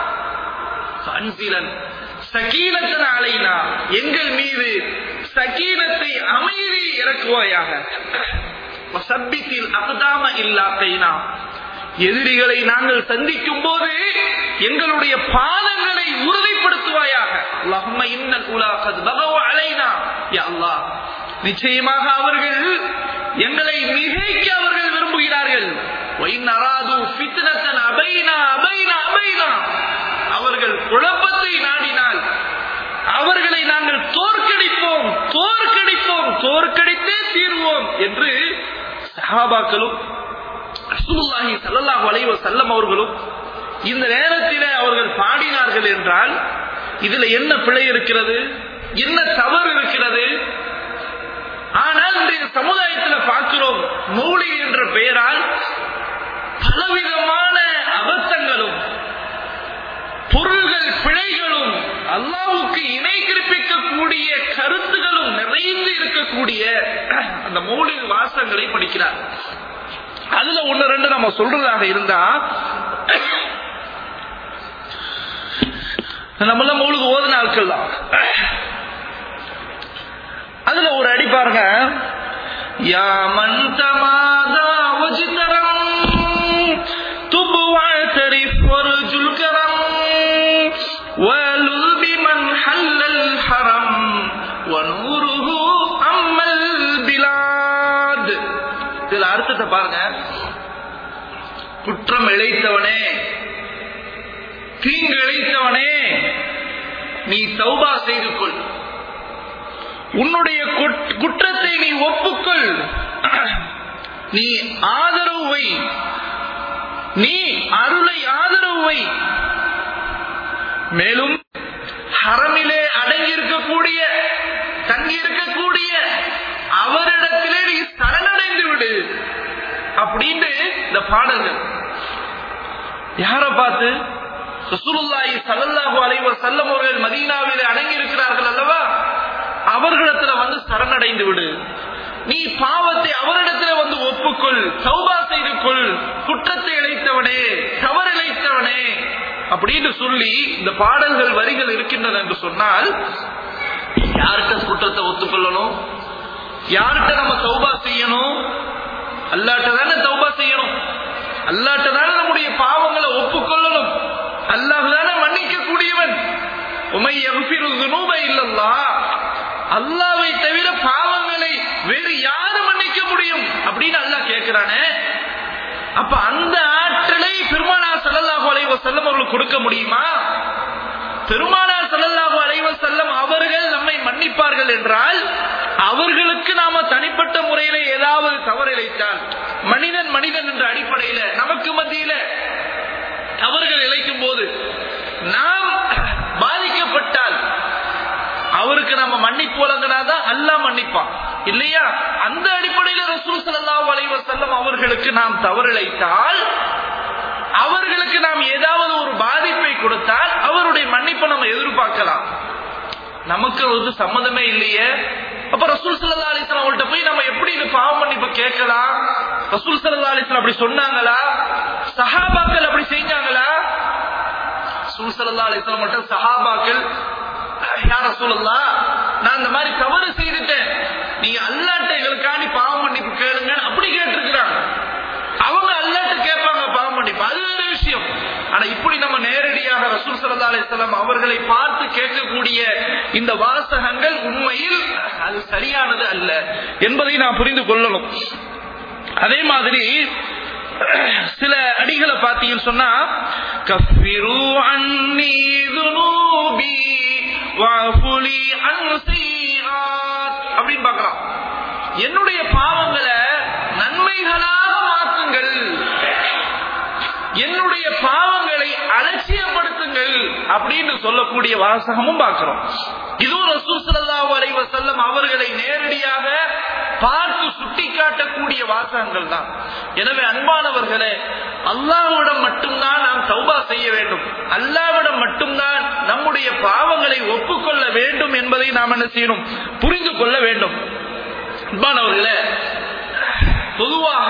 S2: அன்சிலன் சகீனத்தன் அலைனா எங்கள் மீது சகீனத்தை அமைதி இறக்குவாயாக சப்பித்தில் அகதாம இல்லா கைனா எதிரிகளை நாங்கள் சந்திக்கும் போது எங்களுடைய பாதங்களை உறுதிப்படுத்துவாயாக அல்லாஹும்ம இன்னல் உலா கத் பகவ அலைனா யா அல்லாஹ் நிச்சயமாக அவர்கள் எங்களை மிகைக்க அவர்கள் விரும்புகிறார்கள் ஒயின் அராது ஃபித்னத்தன் அபைனா அபைனா அபைனா அவர்கள் குழப்பத்தை நாடினால் அவர்களை நாங்கள் தோற்கடிப்போம் தோற்கடிப்போம் தோற்கடித்தே தீர்வோம் என்று சஹாபாக்களும் ரசூலுல்லாஹி ஸல்லல்லாஹு அலைஹி வஸல்லம் அவர்களும் இந்த நேரத்தில் அவர்கள் பாடினார்கள் என்றால் இதுல என்ன பிழை இருக்கிறது என்ன தவறு இருக்கிறது ஆனால் இன்றைய சமுதாயத்தில் பார்க்கிறோம் மௌலி என்ற பெயரால் பலவிதமான அபத்தங்களும் பொருள்கள் பிழைகளும் அல்லாவுக்கு இணை கற்பிக்கக்கூடிய கருத்துகளும் நிறைந்து இருக்கக்கூடிய அந்த மௌலி வாசங்களை படிக்கிறார் அதுல ஒண்ணு ரெண்டு நம்ம சொல்றதாக இருந்தா நம்மளாம் மௌலுக்கு ஓதுன ஆட்கள் தான் அதுல ஒரு அடி பாருங்க யா மன் தமாதா வஜ்தரம் வனூருஹு அம்மல் பிலாத் இதுல அர்த்தத்தை பாருங்க குற்றம் இழைத்தவனே தீங்கு இழைத்தவனே நீ தௌபா செய்து கொள் உன்னுடைய குட்- குற்றத்தை நீ ஒப்புக்கொள் நீ ஆதரவு வை நீ அருளை ஆதரவு வை மேலும் ஹரமிலே அடங்கி இருக்கக்கூடிய தங்கி இருக்கக்கூடிய அவரிடத்திலே நீ சரணடைந்து விடு அப்படின்னு இந்த பாடல்கள் யார பார்த்து ரசூலுல்லாஹி ஸல்லல்லாஹு அலைஹி வஸல்லம் அவர்கள் மதீனாவிலே அடங்கி இருக்கிறார்கள் அல்லவா அவர்களிடத்துல வந்து சரணடைந்து விடு நீ பாவத்தை அவரிடத்துல வந்து ஒப்புக்கொள் சௌபா செய்து கொள் குற்றத்தை இழைத்தவனே தவறு இழைத்தவனே அப்படின்னு சொல்லி இந்த பாடல்கள் வரிகள் இருக்கின்றன என்று சொன்னால் யார்கிட்ட குற்றத்தை ஒத்துக்கொள்ளணும் யார்கிட்ட நம்ம தௌபா செய்யணும் அல்லாட்ட தானே தௌபா செய்யணும் அல்லாட்ட தானே நம்முடைய பாவங்களை ஒப்புக்கொள்ளணும் அல்லாஹ் தானே மன்னிக்க கூடியவன் உமை எவ்பிரு துனூப இல்லல்லா அல்லாவை தவிர பாவங்களை வேறு யாரு மன்னிக்க முடியும் அப்படின்னு அல்லாஹ் கேட்கிறானே அப்ப அந்த ஆற்றலை பெருமானார் ஸல்லல்லாஹு அலைஹி வஸல்லம் அவர்களுக்கு கொடுக்க முடியுமா பெருமானார் ஸல்லல்லாஹு அலைஹி வஸல்லம் அவர்கள் நம்மை மன்னிப்பார்கள் என்றால் அவர்களுக்கு நாம தனிப்பட்ட முறையில ஏதாவது தவறு இழைத்தால் மனிதன் மனிதன் என்ற அடிப்படையில நமக்கு மத்தியில தவறுகள் இழைக்கும் போது நாம் பாதிக்கப்பட்டால் அவருக்கு நம்ம மன்னிப்பு வழங்கினாதான் அல்லாஹ் மன்னிப்பான் இல்லையா அந்த அடிப்படையில் ரசூல் ஸல்லல்லாஹு அலைஹி வஸல்லம் அவர்களுக்கு நாம் தவறிழைத்தால் அவர்களுக்கு நாம் ஏதாவது ஒரு பாதிப்பை கொடுத்தால் அவருடைய மன்னிப்பை நம்ம எதிர்பார்க்கலாம் நமக்கு வந்து சம்மதமே இல்லையே அப்ப ரசூல் சல்லா அலிஸ்லாம் அவங்கள்ட்ட போய் நம்ம எப்படி இந்த பாவ மன்னிப்பு கேட்கலாம் ரசூல் சல்லா அலிஸ்லாம் அப்படி சொன்னாங்களா சஹாபாக்கள் அப்படி செஞ்சாங்களா ரசூல் சல்லா அலிஸ்லாம் மட்டும் சஹாபாக்கள் யார சொல்லலாம் நான் இந்த மாதிரி தவறு செய்துட்டேன் நீங்க அல்லாட்ட எங்களுக்காண்டி பாவ மன்னிப்பு கேளுங்க அப்படி கேட்டிருக்கிறாங்க அவங்க அல்லாட்ட கேட்பாங்க பாவ மன்னிப்பு அது வேற விஷயம் ஆனா இப்படி நம்ம நேரடியாக ரசூல் சல்லா அலிஸ்லாம் அவர்களை பார்த்து கேட்கக்கூடிய இந்த வாசகங்கள் உண்மையில் அது சரியானது அல்ல என்பதை நான் புரிந்து கொள்ளணும் அதே மாதிரி சில அடிகளை பார்த்தீங்கன்னு சொன்னா கஃபிரு அன்னி துனூபி வஃபுலி அன் சய்யிஆத் அப்படின்னு பார்க்கலாம் என்னுடைய பாவங்களை நன்மைகளாக மாற்றுங்கள் என்னுடைய பாவங்களை அலட்சியப்படுத்துங்கள் அப்படின்னு சொல்லக்கூடிய வாசகமும் பார்க்கிறோம் இதுவும் ரசூல் ஸல்லல்லாஹு அலைஹி வஸல்லம் அவர்களை நேரடியாக பார்த்து சுட்டிக்காட்டக்கூடிய வாசகங்கள் தான் எனவே அன்பானவர்களே அல்லாஹ்விடம் மட்டும்தான் நாம் தௌபா செய்ய வேண்டும் அல்லாஹ்விடம் மட்டும்தான் நம்முடைய பாவங்களை ஒப்புக்கொள்ள வேண்டும் என்பதை நாம் என்ன செய்யணும் புரிந்து கொள்ள வேண்டும் அன்பானவர்களே பொதுவாக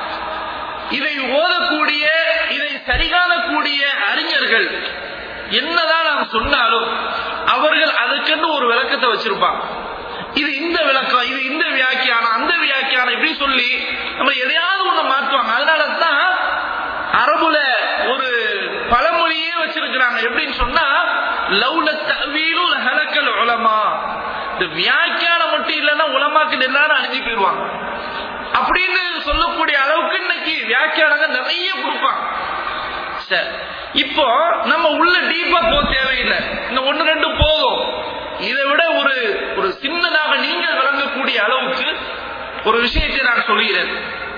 S2: இதை ஓதக்கூடிய இதை சரிகாணக்கூடிய அறிஞர்கள் என்னதான் நாம் சொன்னாலும் அவர்கள் அதுக்கென்று ஒரு விளக்கத்தை வச்சிருப்பாங்க இது இந்த விளக்கம் இது இந்த வியாக்கியானம் அந்த வியாக்கியானம் இப்படி சொல்லி நம்ம எதையாவது ஒண்ணு மாற்றுவாங்க அதனால தான் அரபுல ஒரு பழமொழியே வச்சிருக்கிறாங்க எப்படின்னு சொன்னா லவ்ல தவீலும் ஹலக்கல் உலமா இந்த வியாக்கியானம் மட்டும் இல்லைன்னா உலமாக்கு எல்லாரும் அழிஞ்சு போயிடுவாங்க அப்படின்னு சொல்லக்கூடிய அளவுக்கு இன்னைக்கு வியாக்கியானங்கள் நிறைய கொடுப்பாங்க சரி இப்போ நம்ம உள்ள டீப்பா போக தேவையில்லை இந்த ஒன்னு ரெண்டு போதும் இதை விட ஒரு ஒரு சின்னதாக நீங்கள் விளங்கக்கூடிய அளவுக்கு ஒரு விஷயத்தை நான் சொல்கிறேன்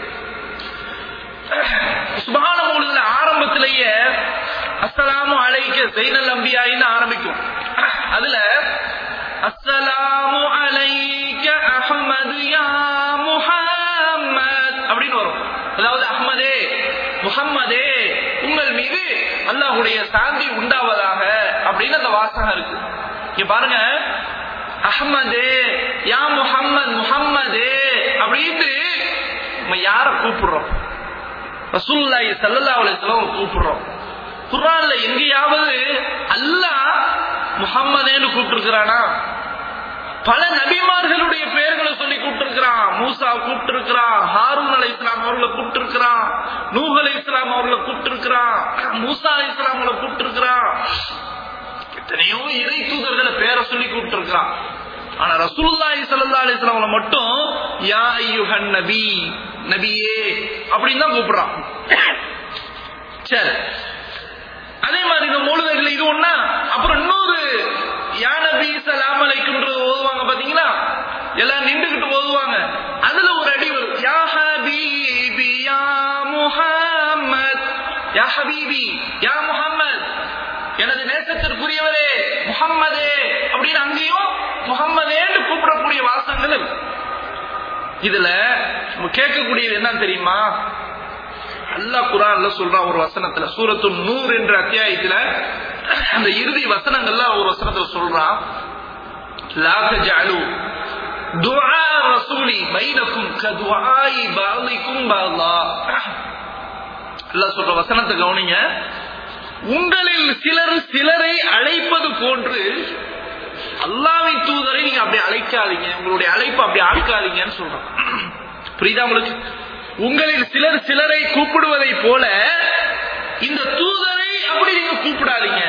S2: சுபான மூலில ஆரம்பத்திலேயே அஸ்ஸலாமு அலைக்க ஜெய்னல் அம்பியாயின்னு ஆரம்பிக்கும் அதுல அஸ்ஸலாமு அலைக்க அஹ்மது யா முஹம்மத் அப்படின்னு வரும் அதாவது அஹ்மதே முஹம்மதே உங்கள் மீது அல்லாஹ்வுடைய சாந்தி உண்டாவதாக அப்படின்னு அந்த வாசகம் இருக்கு இங்க பாருங்க அஹ்மதே யா முஹம்மத் முஹம்மதே அப்படின்னு நம்ம யார கூப்பிடுறோம் ரசூலுல்லாஹி ஸல்லல்லாஹு அலைஹி வஸல்லம் கூப்பிடுறோம் குர்ஆன்ல எங்கேயாவது அல்லாஹ் முஹம்மதேன்னு கூப்பிட்டுருக்கிறானா பல நபிமார்களுடைய பெயர்களை சொல்லி கூப்பிட்டிருக்கிறான் மூசா கூப்பிட்டிருக்கிறான் ஹாரூன் அலை இஸ்லாம் அவர்களை கூப்பிட்டிருக்கிறான் நூஹ் அலை இஸ்லாம் அவர்களை கூப்பிட்டிருக்கிறான் மூசா அலை இஸ்லாம் அவர்களை கூப்பிட்டிருக்கிறான் எத்தனையோ இறை தூதர்களை பேரை சொல்லி கூப்பிட்டிருக்கிறான் ஆனா ரசூலுல்லாஹி ஸல்லல்லாஹு அலைஹி வஸல்லம் மட்டும் யா அய்யுஹன் நபி நபியே அப்படின்னு தான் கூப்பிடுறான் சரி அதே மாதிரி இந்த மூலிகைகள் இது ஒண்ணா அப்புறம் இன்னொரு யா நபி சலாம் அலைக்கும்ன்றது ஓதுவாங்க பாத்தீங்களா எல்லாம் நின்றுகிட்டு ஓதுவாங்க அதுல ஒரு அடி வரும் யா ஹபீபி யா முஹம்மத் யா ஹபீபி யா முஹம்மத் எனது நேசத்திற்குரியவரே முஹம்மதே அப்படின்னு அங்கேயும் முஹம்மதேன்னு கூப்பிடக்கூடிய வாசங்கள் இருக்கு. இதுல நம்ம கேட்கக்கூடியது என்ன தெரியுமா அல்லாஹ் குரான்ல சொல்றான் ஒரு வசனத்துல சூரத்து நூறு என்ற அத்தியாயத்துல அந்த இறுதி வசனங்கள்ல ஒரு வசனத்துல சொல்றான் லா தஜஅலு துஆ ரசூலி பைனக்கும் கதுஆஇ பாலிக்கும் பாலா அல்லாஹ் சொல்ற வசனத்தை கவனிங்க உங்களில் சிலர் சிலரை அழைப்பது போன்று அல்லாவின் தூதரை நீங்க அப்படி அழைக்காதீங்க உங்களுடைய அழைப்பு அப்படி ஆக்காதீங்கன்னு சொல்றான் புரியுதா உங்களுக்கு உங்களில் சிலர் சிலரை கூப்பிடுவதை போல இந்த தூதரை அப்படி நீங்க கூப்பிடாதீங்க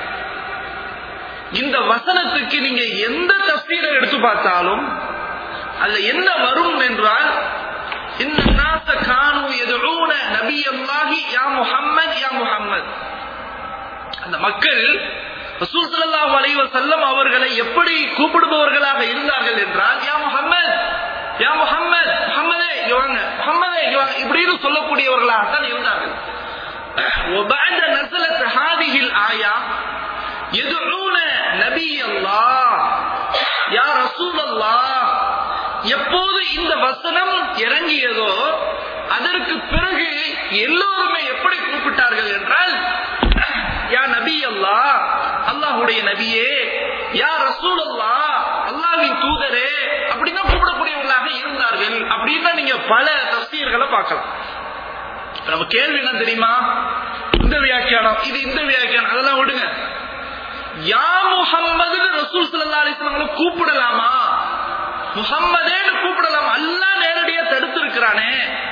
S2: இந்த வசனத்துக்கு நீங்க எந்த தஸ்தீரை எடுத்து பார்த்தாலும் அதுல என்ன வரும் என்றால் இந்த நாச கானு எதுன நபி அல்லாஹி யா முஹம்மத் யா முஹம்மத் அந்த மக்கள் ரசூல் ஸல்லல்லாஹு அலைஹி வஸல்லம் அவர்களை எப்படி கூப்பிடுபவர்களாக இருந்தார்கள் என்றால் யா முஹம்மத் யா முஹம்மத் முஹம்மதே இங்க வாங்க முஹம்மதே இங்க வாங்க இப்படின்னு சொல்லக்கூடியவர்களாகத்தான் இருந்தார்கள் وبعد نزلت هذه الآية يدعون نبي الله يا رسول الله எப்போது இந்த வசனம் இறங்கியதோ அதற்கு பிறகு எல்லோருமே எப்படி கூப்பிட்டார்கள் என்றால் யா நபி அல்லா அல்லாஹுடைய நபியே யா ரசூல் அல்லா அல்லாஹின் தூதரே அப்படிதான் கூப்பிடக்கூடியவர்களாக இருந்தார்கள் அப்படின்னா நீங்க பல தஸ்தீர்களை பார்க்கலாம் நம்ம கேள்வி என்ன தெரியுமா இந்த வியாக்கியானம் இது இந்த வியாக்கியானம் அதெல்லாம் விடுங்க யா முகம்மது ரசூல் சல்லா அலிஸ்லாமங்களை கூப்பிடலாமா முகம்மதேன்னு கூப்பிடலாமா அல்லா நேரடியா தடுத்து இருக்கிறானே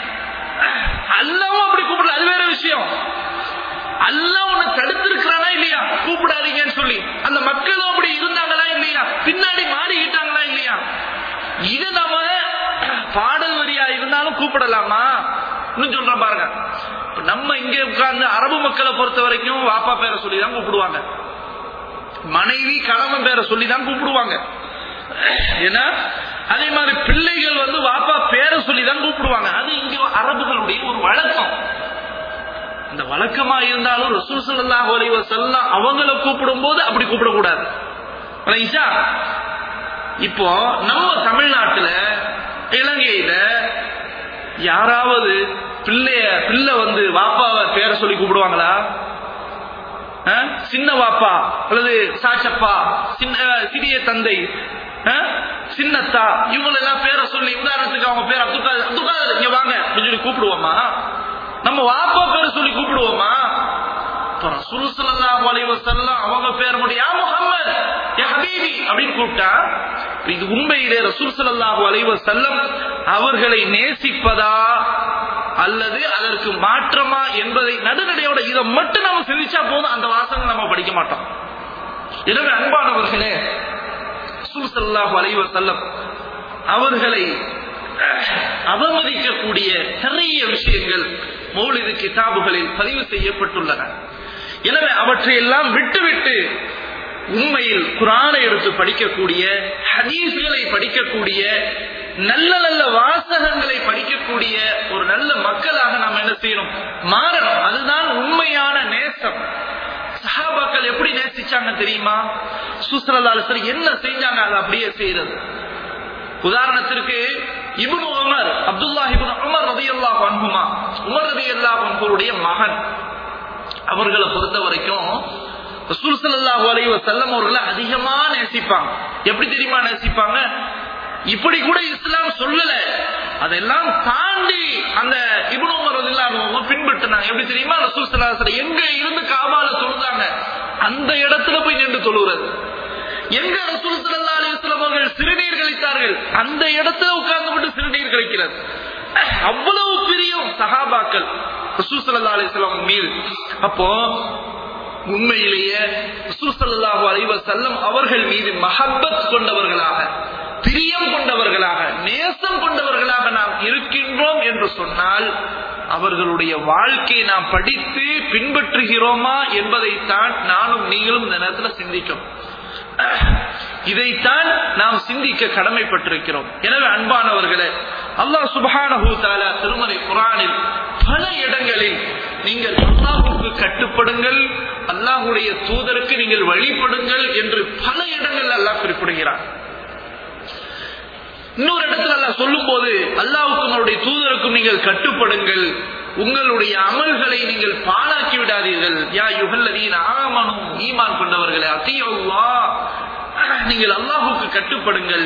S2: அல்லாவும் அப்படி கூப்பிடல அது வேற விஷயம் அல்ல உன்னை தடுத்திருக்கிறானா இல்லையா கூப்பிடாதீங்கன்னு சொல்லி அந்த மக்களும் அப்படி இருந்தாங்களா இல்லையா பின்னாடி மாறிக்கிட்டாங்களா இல்லையா இது நம்ம பாடல் வரியா இருந்தாலும் கூப்பிடலாமா இன்னும் சொல்றேன் பாருங்க இப்ப நம்ம இங்க உட்கார்ந்து அரபு மக்களை பொறுத்த வரைக்கும் வாப்பா பேரை சொல்லி தான் கூப்பிடுவாங்க மனைவி கணவன் பேரை சொல்லி தான் கூப்பிடுவாங்க ஏன்னா அதே மாதிரி பிள்ளைகள் வந்து வாப்பா பேரை சொல்லி தான் கூப்பிடுவாங்க அது இங்க அரபுகளுடைய ஒரு வழக்கம் அந்த வழக்கமா இருந்தாலும் ரசூல் ஸல்லல்லாஹு அலைஹி வஸல்லம் அவங்கள கூப்பிடும் போது அப்படி கூப்பிடக்கூடாது ரைட்டா இப்போ நம்ம தமிழ்நாட்டுல இலங்கையில யாராவது பிள்ளைய பிள்ளை வந்து வாப்பாவை பேரை சொல்லி கூப்பிடுவாங்களா அஹ்? சின்ன வாப்பா அல்லது சாச்சப்பா சின்ன சிறிய தந்தை அஹ்? சின்னத்தா இவங்க எல்லாம் பேரை சொல்லி உதாரணத்துக்கு அவங்க பேர் அப்துல் காதர் அப்துல் காதர் இங்க வாங்க அப்படின்னு சொல்லி கூப்பிடுவோமா நம்ம வாப்பா பேரை சொல்லி கூப்பிடுவோமா இப்ப ரசூல் ஸல்லல்லாஹு அலைஹி வஸல்லம் அவங்க பேர் மட்டும் யா முஹம்மத் யா ஹபீபி அப்படின்னு கூப்பிட்டா இப்ப இது உண்மையிலே ரசூல் ஸல்லல்லாஹு அலைஹி வஸல்லம் அவர்களை நேசிப்பதா அல்லது அதற்கு மாற்றமா என்பதை நடுநடையோட இதை மட்டும் நம்ம சிந்திச்சா போதும் அந்த வாசகம் நம்ம படிக்க மாட்டோம் எனவே அன்பானவர்களே ரசூல் ஸல்லல்லாஹு அலைஹி வஸல்லம் அவர்களை அவமதிக்கக்கூடிய நிறைய விஷயங்கள் மௌலிது கிதாபுகளில் பதிவு செய்யப்பட்டுள்ளன எனவே அவற்றையெல்லாம் விட்டுவிட்டு உண்மையில் குரானை எடுத்து படிக்கக்கூடிய ஹதீஸ்களை படிக்கக்கூடிய நல்ல நல்ல வாசகங்களை படிக்கக்கூடிய ஒரு நல்ல மக்களாக நாம் என்ன செய்யணும் மாறணும் அதுதான் உண்மையான நேசம் சஹாபாக்கள் எப்படி நேசிச்சாங்க தெரியுமா சுசரலாலசர் என்ன செஞ்சாங்க அதை அப்படியே செய்யறது உதாரணத்திற்கு Ibn Umar Abdullah Ibn Umar ரதியல்லாஹு அன்ஹுமா உமர் ரதியல்லாஹு அன்ஹுடைய மகன் அவர்களை பொறுத்த வரைக்கும் ரசூல் ஸல்லல்லாஹு அலைஹி வஸல்லம் அவர்களை அதிகமா நேசிப்பாங்க எப்படி தெரியுமா நேசிப்பாங்க இப்படி கூட இஸ்லாம் சொல்லல அதெல்லாம் தாண்டி அந்த இப்னு உமர் ரலியல்லாஹு அன்ஹு பின்பற்றினாங்க எப்படி தெரியுமா ரசூல் ஸல்லல்லாஹு அலைஹி வஸல்லம் எங்க இருந்து காபால தொழுதாங்க அந்த இடத்துல போய் நின்று தொழுகிறது எங்க ரசூல் ஸல்லல்லாஹு அலைஹி வஸல்லம் அவர்கள் சிறுநீர் கழித்தார்கள் அந்த இடத்துல உட்கார்ந்து விட்டு சிறுநீர் கழிக்கிறது அவ்வளவு பிரியம் சஹாபாக்கள் ரசூல் ஸல்லல்லாஹு அலைஹி வஸல்லம் மீது அப்போ உண்மையிலேயே ரசூல் ஸல்லல்லாஹு அலைஹி வஸல்லம் அவர்கள் மீது மஹப்பத் கொண்டவர்களாக பிரியம் கொண்டவர்களாக நேசம் கொண்டவர்களாக நாம் இருக்கின்றோம் என்று சொன்னால் அவர்களுடைய வாழ்க்கையை நாம் படித்து பின்பற்றுகிறோமா என்பதைத்தான் நானும் நீங்களும் இந்த நேரத்தில் சிந்திக்கும் இதைத்தான் நாம் சிந்திக்க கடமைப்பட்டிருக்கிறோம் எனவே அன்பானவர்களே அல்லாஹ் சுபஹானஹு தஆலா திருமறை குரானில் பல இடங்களில் நீங்கள் அல்லாஹ்வுக்கு கட்டுப்படுங்கள் அல்லாஹ்வுடைய தூதருக்கு நீங்கள் வழிபடுங்கள் என்று பல இடங்கள் அல்லாஹ் குறிப்பிடுகிறார் இன்னொரு இடத்துல அல்லாஹ் சொல்லும் போது அல்லாவுக்கும் அவருடைய தூதருக்கும் நீங்கள் கட்டுப்படுங்கள் உங்களுடைய அமல்களை நீங்கள் பாழாக்கி விடாதீர்கள் யா யுகல்லதீன் ஆமனும் ஈமான் கொண்டவர்களே அத்தியல்லா நீங்கள் அல்லாஹுக்கு கட்டுப்படுங்கள்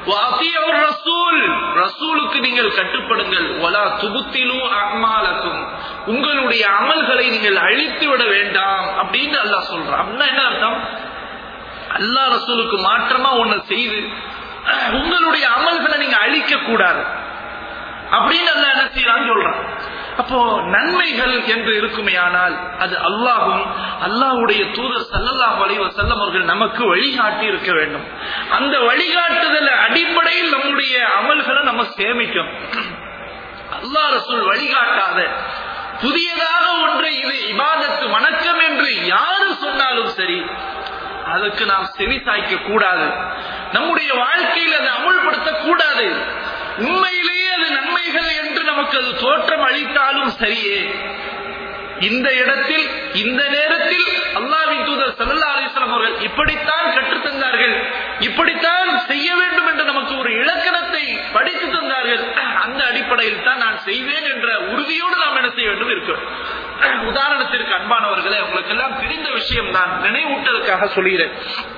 S2: ரசூல் ரசூலுக்கு நீங்கள் கட்டுப்படுங்கள் ஒலா துபுத்திலு அமாலக்கும் உங்களுடைய அமல்களை நீங்கள் அழித்து விட வேண்டாம் அப்படின்னு அல்லாஹ் சொல்றான் அப்படின்னா என்ன அர்த்தம் அல்லாஹ் ரசூலுக்கு மாற்றமா ஒண்ணு செய்து உங்களுடைய அமல்களை நீங்க அழிக்க கூடாது அப்படின்னு அல்ல என்ன செய்யறான்னு சொல்றான் அப்போ நன்மைகள் என்று இருக்குமே ஆனால் அது அல்லாஹும் அல்லாஹுடைய தூதர் சல்லல்லாஹ் வளைவ செல்லம் அவர்கள் நமக்கு வழிகாட்டி இருக்க வேண்டும் அந்த வழிகாட்டுதல் அடிப்படையில் நம்முடைய அமல்களை நம்ம சேமிக்கும் அல்லாஹ் ரசூல் வழிகாட்டாத புதியதாக ஒன்றை இது இபாதத்து வணக்கம் என்று யாரு சொன்னாலும் சரி அதுக்கு நாம் செவி சாய்க்க கூடாது நம்முடைய வாழ்க்கையில் அதை அமுல்படுத்த கூடாது உண்மையிலேயே அது நன்மைகள் என்று நமக்கு அது தோற்றம் அளித்தாலும் சரியே இந்த இடத்தில் இந்த நேரத்தில் அல்லாவின் தூதர் சல்லா அலிஸ்லாம் அவர்கள் இப்படித்தான் கற்றுத்தந்தார்கள் இப்படித்தான் செய்ய வேண்டும் என்று நமக்கு ஒரு இலக்கணத்தை படித்து தந்தார்கள் அந்த அடிப்படையில் தான் நான் செய்வேன் என்ற உறுதியோடு நாம் என்ன செய்ய வேண்டும் இருக்கிறோம் உதாரணத்திற்கு அன்பானவர்களே உங்களுக்கு எல்லாம் தெரிந்த விஷயம் தான் நினைவூட்டலுக்காக சொல்கிறேன்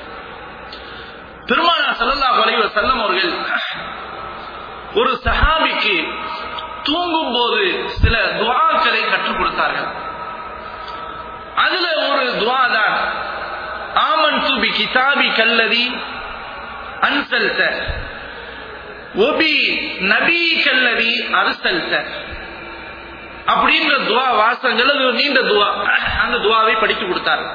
S2: பெருமானா சல்லல்லா வரைவ செல்லம் அவர்கள் ஒரு சஹாபிக்கு தூங்கும் போது சில துவாக்களை கற்றுக் கொடுத்தார்கள் அதுல ஒரு துவா தான் ஆமன் துபி கிதாபி கல்லதி அன்சல்த ஒபி நபி கல்லதி அரசல்த அப்படின்ற துவா வாசங்கள் அது ஒரு நீண்ட துவா அந்த துவாவை படித்து கொடுத்தார்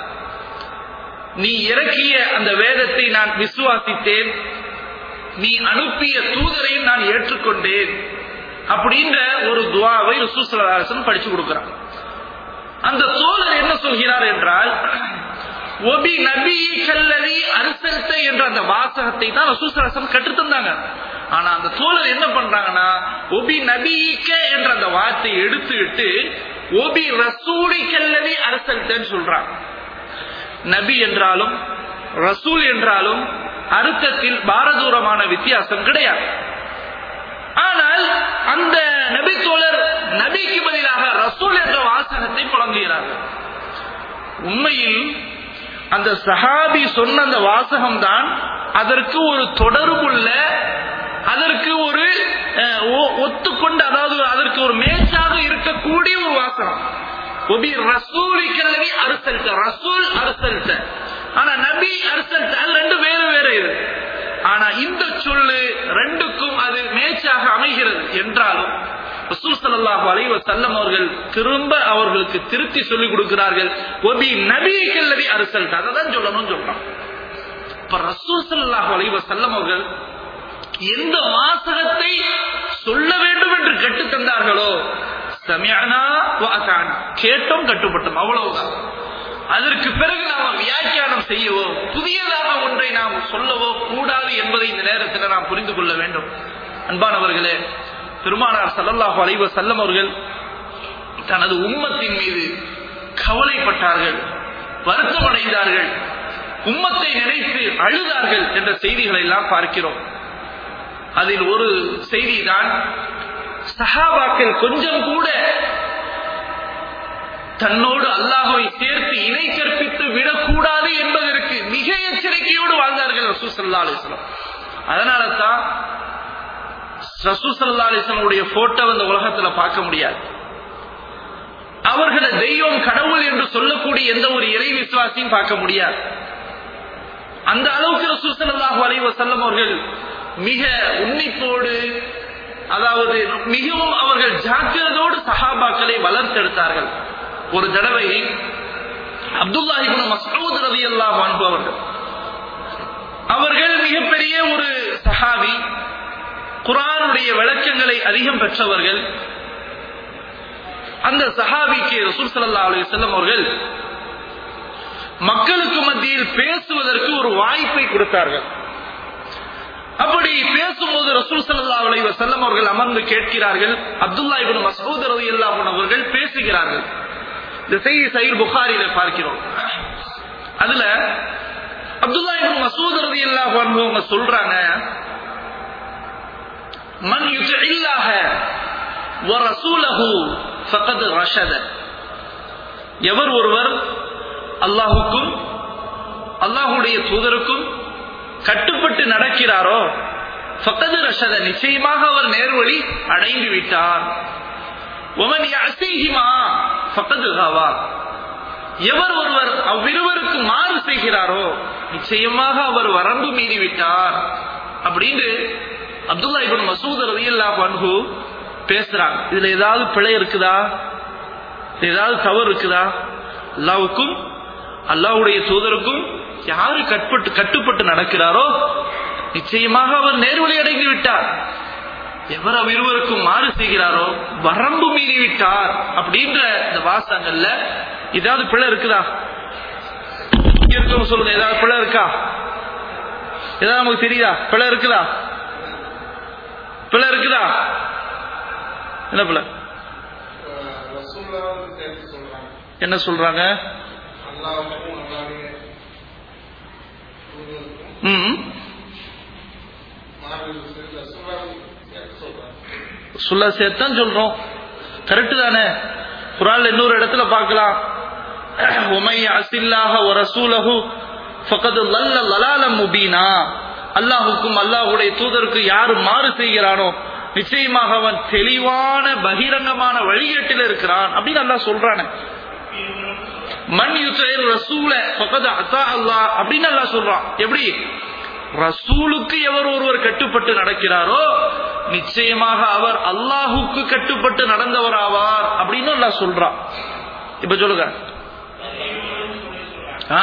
S2: நீ இறக்கிய அந்த வேதத்தை நான் விசுவாசித்தேன் நீ அனுப்பிய தூதரையும் நான் ஏற்றுக்கொண்டேன் அப்படின்ற ஒரு துவாவை ரசூசலாசன் படிச்சு கொடுக்கிறான் அந்த தோழர் என்ன சொல்கிறார் என்றால் ஒபி நபி கல்லறி அரசத்தை என்ற அந்த வாசகத்தை தான் ரசூசலாசன் கற்றுத்தந்தாங்க ஆனா அந்த தோழர் என்ன பண்றாங்கன்னா ஒபி நபிக்க என்ற அந்த வார்த்தையை எடுத்துவிட்டு ஒபி ரசூலி கல்லறி அரசல்தன்னு சொல்றாங்க நபி என்றாலும் ரசூல் என்றாலும் அர்த்தத்தில் பாரதூரமான வித்தியாசம் கிடையாது ஆனால் அந்த நபி தோழர் நபிக்கு பதிலாக ரசூல் என்ற வாசகத்தை புழங்குகிறார்கள் உண்மையில் அந்த சஹாபி சொன்ன அந்த வாசகம் தான் அதற்கு ஒரு தொடர்புள்ள அதற்கு ஒரு ஒத்துக்கொண்டு அதாவது அதற்கு ஒரு மேட்சாக இருக்கக்கூடிய ஒரு வாசகம் ஒபி ரசூலி கல்லவி அறுத்தல்ட்ட ரசூல் அறுத்தல்ட்ட ஆனா நபி அறுத்தல்ட்ட அது ரெண்டு வேறு வேறு இது ஆனா இந்த சொல்லு ரெண்டுக்கும் அது மேட்சாக அமைகிறது என்றாலும் ரசூல் சல்லாஹு அலைவ செல்லம் அவர்கள் திரும்ப அவர்களுக்கு திருத்தி சொல்லிக் கொடுக்கிறார்கள் ஒபி நபி கல்லவி அறுத்தல்ட்ட அதை தான் சொல்லணும்னு சொல்றோம் இப்ப ரசூல் சல்லாஹு அலைவ செல்லம் அவர்கள் எந்த வாசகத்தை சொல்ல வேண்டும் என்று கற்றுத் தந்தார்களோ கேட்டோம் கட்டுப்பட்டோம் அவ்வளவுதான் அதற்கு பிறகு நாம் வியாக்கியானம் செய்யவோ புதியதாக ஒன்றை நாம் சொல்லவோ கூடாது என்பதை இந்த நேரத்தில் நாம் புரிந்து கொள்ள வேண்டும் அன்பானவர்களே பெருமானார் சல்லல்லாஹு அலைவ செல்லம் அவர்கள் தனது உம்மத்தின் மீது கவலைப்பட்டார்கள் வருத்தமடைந்தார்கள் உம்மத்தை நினைத்து அழுதார்கள் என்ற செய்திகளை எல்லாம் பார்க்கிறோம் அதில் ஒரு செய்தி தான் சஹாபாக்கள் கொஞ்சம் கூட தன்னோடு அல்லாஹுவை சேர்த்து இணை கற்பித்து விடக்கூடாது என்பதற்கு மிக எச்சரிக்கையோடு வாழ்ந்தார்கள் ரசூசல்லா அலிஸ்லாம் அதனால தான் ரசூசல்லா அலிஸ்லமுடைய போட்டோ இந்த உலகத்துல பார்க்க முடியாது அவர்களை தெய்வம் கடவுள் என்று சொல்லக்கூடிய எந்த ஒரு இறை விசுவாசியும் பார்க்க முடியாது அந்த அளவுக்கு ரசூசல்லாஹு அலைவ செல்லம் அவர்கள் மிக உன்னிப்போடு அதாவது மிகவும் அவர்கள் ஜாக்கிரதோடு சஹாபாக்களை வளர்த்தெடுத்தார்கள் ஒரு தடவை அப்துல்லாஹிபின் மசூத் ரவி அல்லாஹ் அவர்கள் அவர்கள் மிகப்பெரிய ஒரு சஹாபி குரானுடைய விளக்கங்களை அதிகம் பெற்றவர்கள் அந்த சஹாபிக்கு ரசூல் ஸல்லல்லாஹு அலைஹி வஸல்லம் அவர்கள் மக்களுக்கு மத்தியில் பேசுவதற்கு ஒரு வாய்ப்பை கொடுத்தார்கள் அப்படி பேசும்போது ரசூல் ஸல்லல்லாஹு அலைஹி வஸல்லம் அவர்கள் அமர்ந்து கேட்கிறார்கள் அப்துல்லா இப்னு மஸ்ஊத் ரலியல்லாஹு அன்ஹு அவர்கள் பேசுகிறார்கள் இந்த செய்தி சஹீஹ் புகாரியில பார்க்கிறோம் அதுல அப்துல்லா இப்னு மஸ்ஊத் ரலியல்லாஹு அன்ஹு அவங்க சொல்றாங்க மன் யுத்தில்லாஹ வ ரசூலஹு ஃபகத் ரஷத எவர் ஒருவர் அல்லாஹுக்கும் அல்லாஹுடைய தூதருக்கும் கட்டுப்பட்டு நடக்கிறாரோ ஃபகத் ரஷத நிச்சயமாக அவர் நேர்வழி அடைந்து விட்டார் ஒமன் யஸீஹிமா ஃபகத் ஹவா எவர் ஒருவர் அவ்விருவருக்கு மாறு செய்கிறாரோ நிச்சயமாக அவர் வரம்பு மீறி விட்டார் அப்படின்னு அப்துல்லா இப்னு மசூத் ரலியல்லாஹு அன்ஹு பேசுறாங்க இதுல ஏதாவது பிழை இருக்குதா ஏதாவது தவறு இருக்குதா அல்லாவுக்கும் அல்லாவுடைய தூதருக்கும் யாரு கட்பட்டு கட்டுப்பட்டு நடக்கிறாரோ நிச்சயமாக அவர் நேர்வழி அடைந்து விட்டார் எவர் அவ்விருவருக்கும் மாறு செய்கிறாரோ வரம்பு மீறி விட்டார் அப்படின்ற இந்த வாசங்கள்ல ஏதாவது பிழை இருக்குதா இங்க இருக்கவங்க சொல்லுங்க ஏதாவது பிழை இருக்கா ஏதாவது நமக்கு தெரியுதா பிழை இருக்குதா பிழை இருக்குதா என்ன பிள்ளை
S3: ரசூல்லாவும் சேர்த்து சொல்றாங்க
S2: என்ன சொல்றாங்க
S3: அல்லாவுக்கும் அல்லாவுடைய தூதருக்கும்
S2: ம்
S3: மாறுதல் செய்து ரசூல்லாவும் சேர்த்து சொல்றாங்க
S2: சொல்ல சேர்த்தான் சொல்றோம் கரெக்ட் தானே குரான்ல இன்னொரு இடத்துல பார்க்கலாம் உமைய அசில்லாஹ ஒரு ரசூலஹு ஃபகது லல்ல லலாலம் முபீனா அல்லாஹுக்கும் அல்லாஹுடைய தூதருக்கு யாரு மாறு செய்கிறானோ நிச்சயமாக அவன் தெளிவான பகிரங்கமான வழிகேட்டில் இருக்கிறான் அப்படின்னு அல்லாஹ் சொல்றானே மன் யுசைல் ரசூல ஃபகது அத்தா அல்லாஹ் அப்படின்னு அல்லாஹ் சொல்றான் எப்படி ரசூலுக்கு எவர் ஒருவர் கட்டுப்பட்டு நடக்கிறாரோ நிச்சயமாக அவர் அல்லாஹுக்கு கட்டுப்பட்டு நடந்தவர் ஆவார் அப்படின்னு அல்லாஹ் சொல்றான் இப்ப சொல்லுங்க ஆ?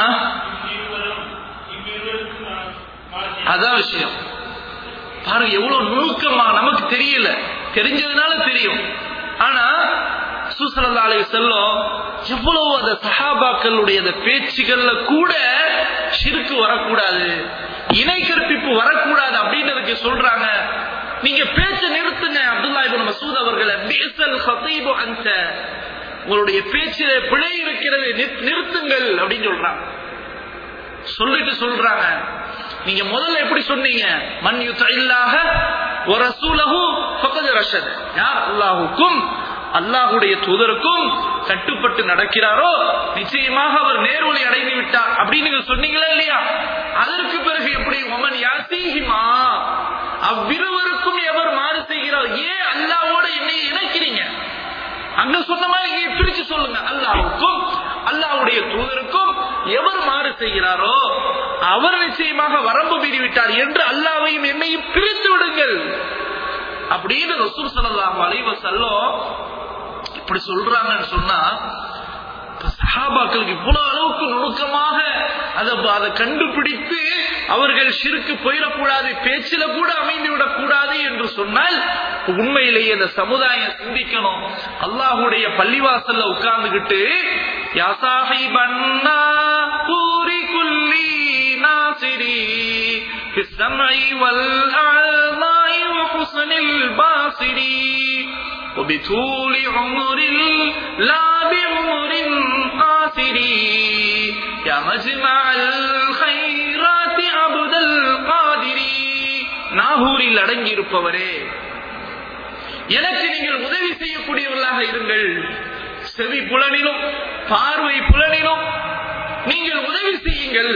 S2: அதான் விஷயம் பாருங்க எவ்வளவு நுணுக்கமா நமக்கு தெரியல தெரிஞ்சதுனால தெரியும் ஆனா சுசலல்லாலே செல்லும் எவ்வளவு அந்த சஹாபாக்களுடைய அந்த பேச்சுகள்ல கூட ஷிருக்கு வரக்கூடாது இணை கற்பிப்பு வரக்கூடாது அப்படின்றதுக்கு சொல்றாங்க நீங்க பேச்ச நிறுத்துங்க அப்துல்லா இப்னு மசூத் அவர்களை பேசல் ஹதீபு அன்ச உங்களுடைய பேச்சில பிழை இருக்கிறது நிற்- நிறுத்துங்கள் அப்படின்னு சொல்றாங்க சொல்லிட்டு சொல்றாங்க நீங்க முதல்ல எப்படி சொன்னீங்க மன் யுத்தஇல்லாஹ வ ரசூலஹு ஃபகத் ரஷத யார் அல்லாஹ்வுக்கும் அல்லாஹ்வுடைய தூதருக்கும் கட்டுப்பட்டு நடக்கிறாரோ நிச்சயமாக அவர் நேர்வழி அடைந்து விட்டார் அப்படின்னு நீங்க சொன்னீங்களா இல்லையா அதற்கு பிறகு எப்படி ஒமன் யாசீஹிமா அவ்விருவருக்கும் எவர் மாறு செய்கிறார் ஏன் அல்லாஹ்வோட என்னை இணைக்கிறீங்க அங்க சொன்ன மாதிரி இங்கே பிரிச்சு சொல்லுங்க அல்லாஹ்வுக்கும் அல்லாஹ்வுடைய தூதருக்கும் எவர் மாறு செய்கிறாரோ அவர் நிச்சயமாக வரம்பு மீறி விட்டார் என்று அல்லாஹ்வையும் என்னையும் பிரித்து விடுங்கள் அப்படின்னு ரசூல் ஸல்லல்லாஹு அலைஹி வஸல்லம் இப்படி சொல்றாங்கன்னு சொன்னா இப்ப சஹாபாக்களுக்கு இவ்வளவு அளவுக்கு நுணுக்கமாக அதை அதை கண்டுபிடித்து அவர்கள் ஷிருக்கு போயிடக்கூடாது பேச்சில கூட அமைந்து விடக்கூடாது என்று சொன்னால் உண்மையிலேயே இந்த சமுதாயம் சிந்திக்கணும் அல்லாஹுடைய பள்ளிவாசல்ல உட்கார்ந்துகிட்டு யா சாஹிபன்னா பூரி குல்லி நாசிரி في السمع والأعضاء وحسن الباصر وبطول عمر لا بعمر قاصر يا مجمع الخيرات عبد القادر நாகூரில் அடங்கியிருப்பவரே எனக்கு நீங்கள் உதவி செய்யக்கூடியவர்களாக இருங்கள் செவி புலனிலும் பார்வை புலனிலும் நீங்கள் உதவி செய்யுங்கள்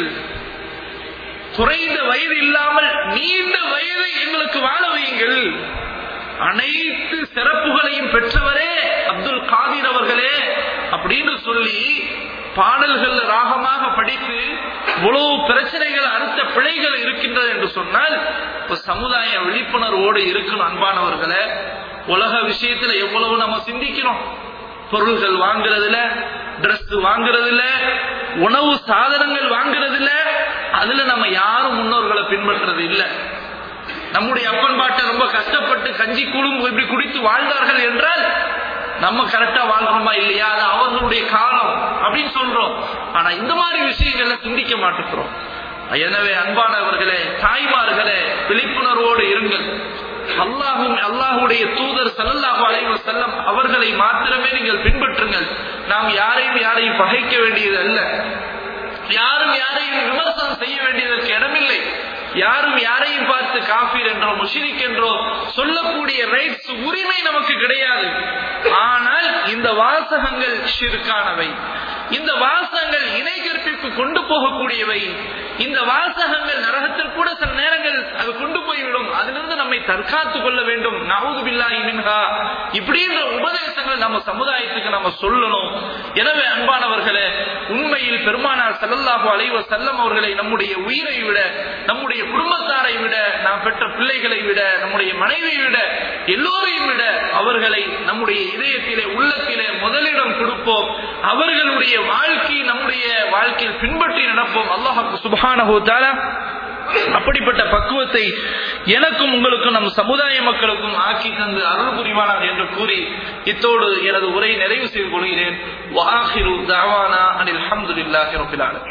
S2: குறைந்த வயது இல்லாமல் நீண்ட வயதை எங்களுக்கு வாழ வையுங்கள் அனைத்து சிறப்புகளையும் பெற்றவரே அப்துல் காதிர் அவர்களே அப்படின்னு சொல்லி பாடல்கள் ராகமாக படித்து இவ்வளவு பிரச்சனைகள் அடுத்த பிழைகள் இருக்கின்றது என்று சொன்னால் இப்ப சமுதாய விழிப்புணர்வோடு இருக்கணும் அன்பானவர்களே உலக விஷயத்துல எவ்வளவு நம்ம சிந்திக்கிறோம் பொருள்கள் வாங்குறதுல Dress வாங்குறதுல உணவு சாதனங்கள் வாங்குறதுல அதுல நம்ம யாரும் முன்னோர்களை பின்பற்றது இல்ல நம்முடைய அப்பன் பாட்டை ரொம்ப கஷ்டப்பட்டு கஞ்சி கூழும் இப்படி குடித்து வாழ்ந்தார்கள் என்றால் நம்ம கரெக்டா வாழ்றோமா இல்லையா அது அவர்களுடைய காலம் அப்படின்னு சொல்றோம் ஆனா இந்த மாதிரி விஷயங்கள்ல சிந்திக்க மாட்டேங்கிறோம் எனவே அன்பானவர்களே தாய்மார்களே விழிப்புணர்வோடு இருங்கள் அல்லாஹும் அல்லாஹுடைய தூதர் சல்லல்லாஹு அலைஹி வஸல்லம் அவர்களை மாத்திரமே நீங்கள் பின்பற்றுங்கள் நாம் யாரையும் யாரையும் பகைக்க வேண்டியது அல்ல யாரும் யாரையும் விமர்சனம் செய்ய வேண்டியதற்கு இடமில்லை யாரும் யாரையும் பார்த்து காஃபீர் என்றோ முஷிரிக் என்றோ சொல்லக்கூடிய ரைட்ஸ் உரிமை நமக்கு கிடையாது ஆனால் இந்த வாசகங்கள் ஷிர்கானவை இந்த வாசகங்கள் இணை கற்பிற்கு கொண்டு போகக்கூடியவை இந்த வாசகங்கள் நரகத்தில் கூட சில நேரங்கள் அது கொண்டு போய்விடும் அதிலிருந்து நம்மை தற்காத்துக் கொள்ள வேண்டும் நவுது பில்லாஹி மின்ஹா இப்படின்ற உபதேசங்கள் நம்ம சமுதாயத்துக்கு நம்ம சொல்லணும் எனவே அன்பானவர்களே உண்மையில் பெருமானார் ஸல்லல்லாஹு அலைஹி வஸல்லம் அவர்களை நம்முடைய உயிரை விட நம்முடைய குடும்பத்தாரை விட நாம் பெற்ற பிள்ளைகளை விட நம்முடைய மனைவியை விட எல்லோரையும் விட அவர்களை நம்முடைய இதயத்திலே உள்ளத்திலே முதலிடம் கொடுப்போம் அவர்களுடைய வாழ்க்கை நம்முடைய வாழ்க்கையில் பின்பற்றி நடப்போம் அல்லாஹ் சுப்ஹானஹு தஆலா அப்படிப்பட்ட பக்குவத்தை எனக்கும் உங்களுக்கும் நம் சமுதாய மக்களுக்கும் ஆக்கி தந்து அருள் புரிவானார் என்று கூறி இத்தோடு எனது உரை நிறைவு செய்து கொள்கிறேன் வாஹிரு தாவானா அனில் அல்ஹம்துலில்லாஹி ரப்பில் ஆலமீன்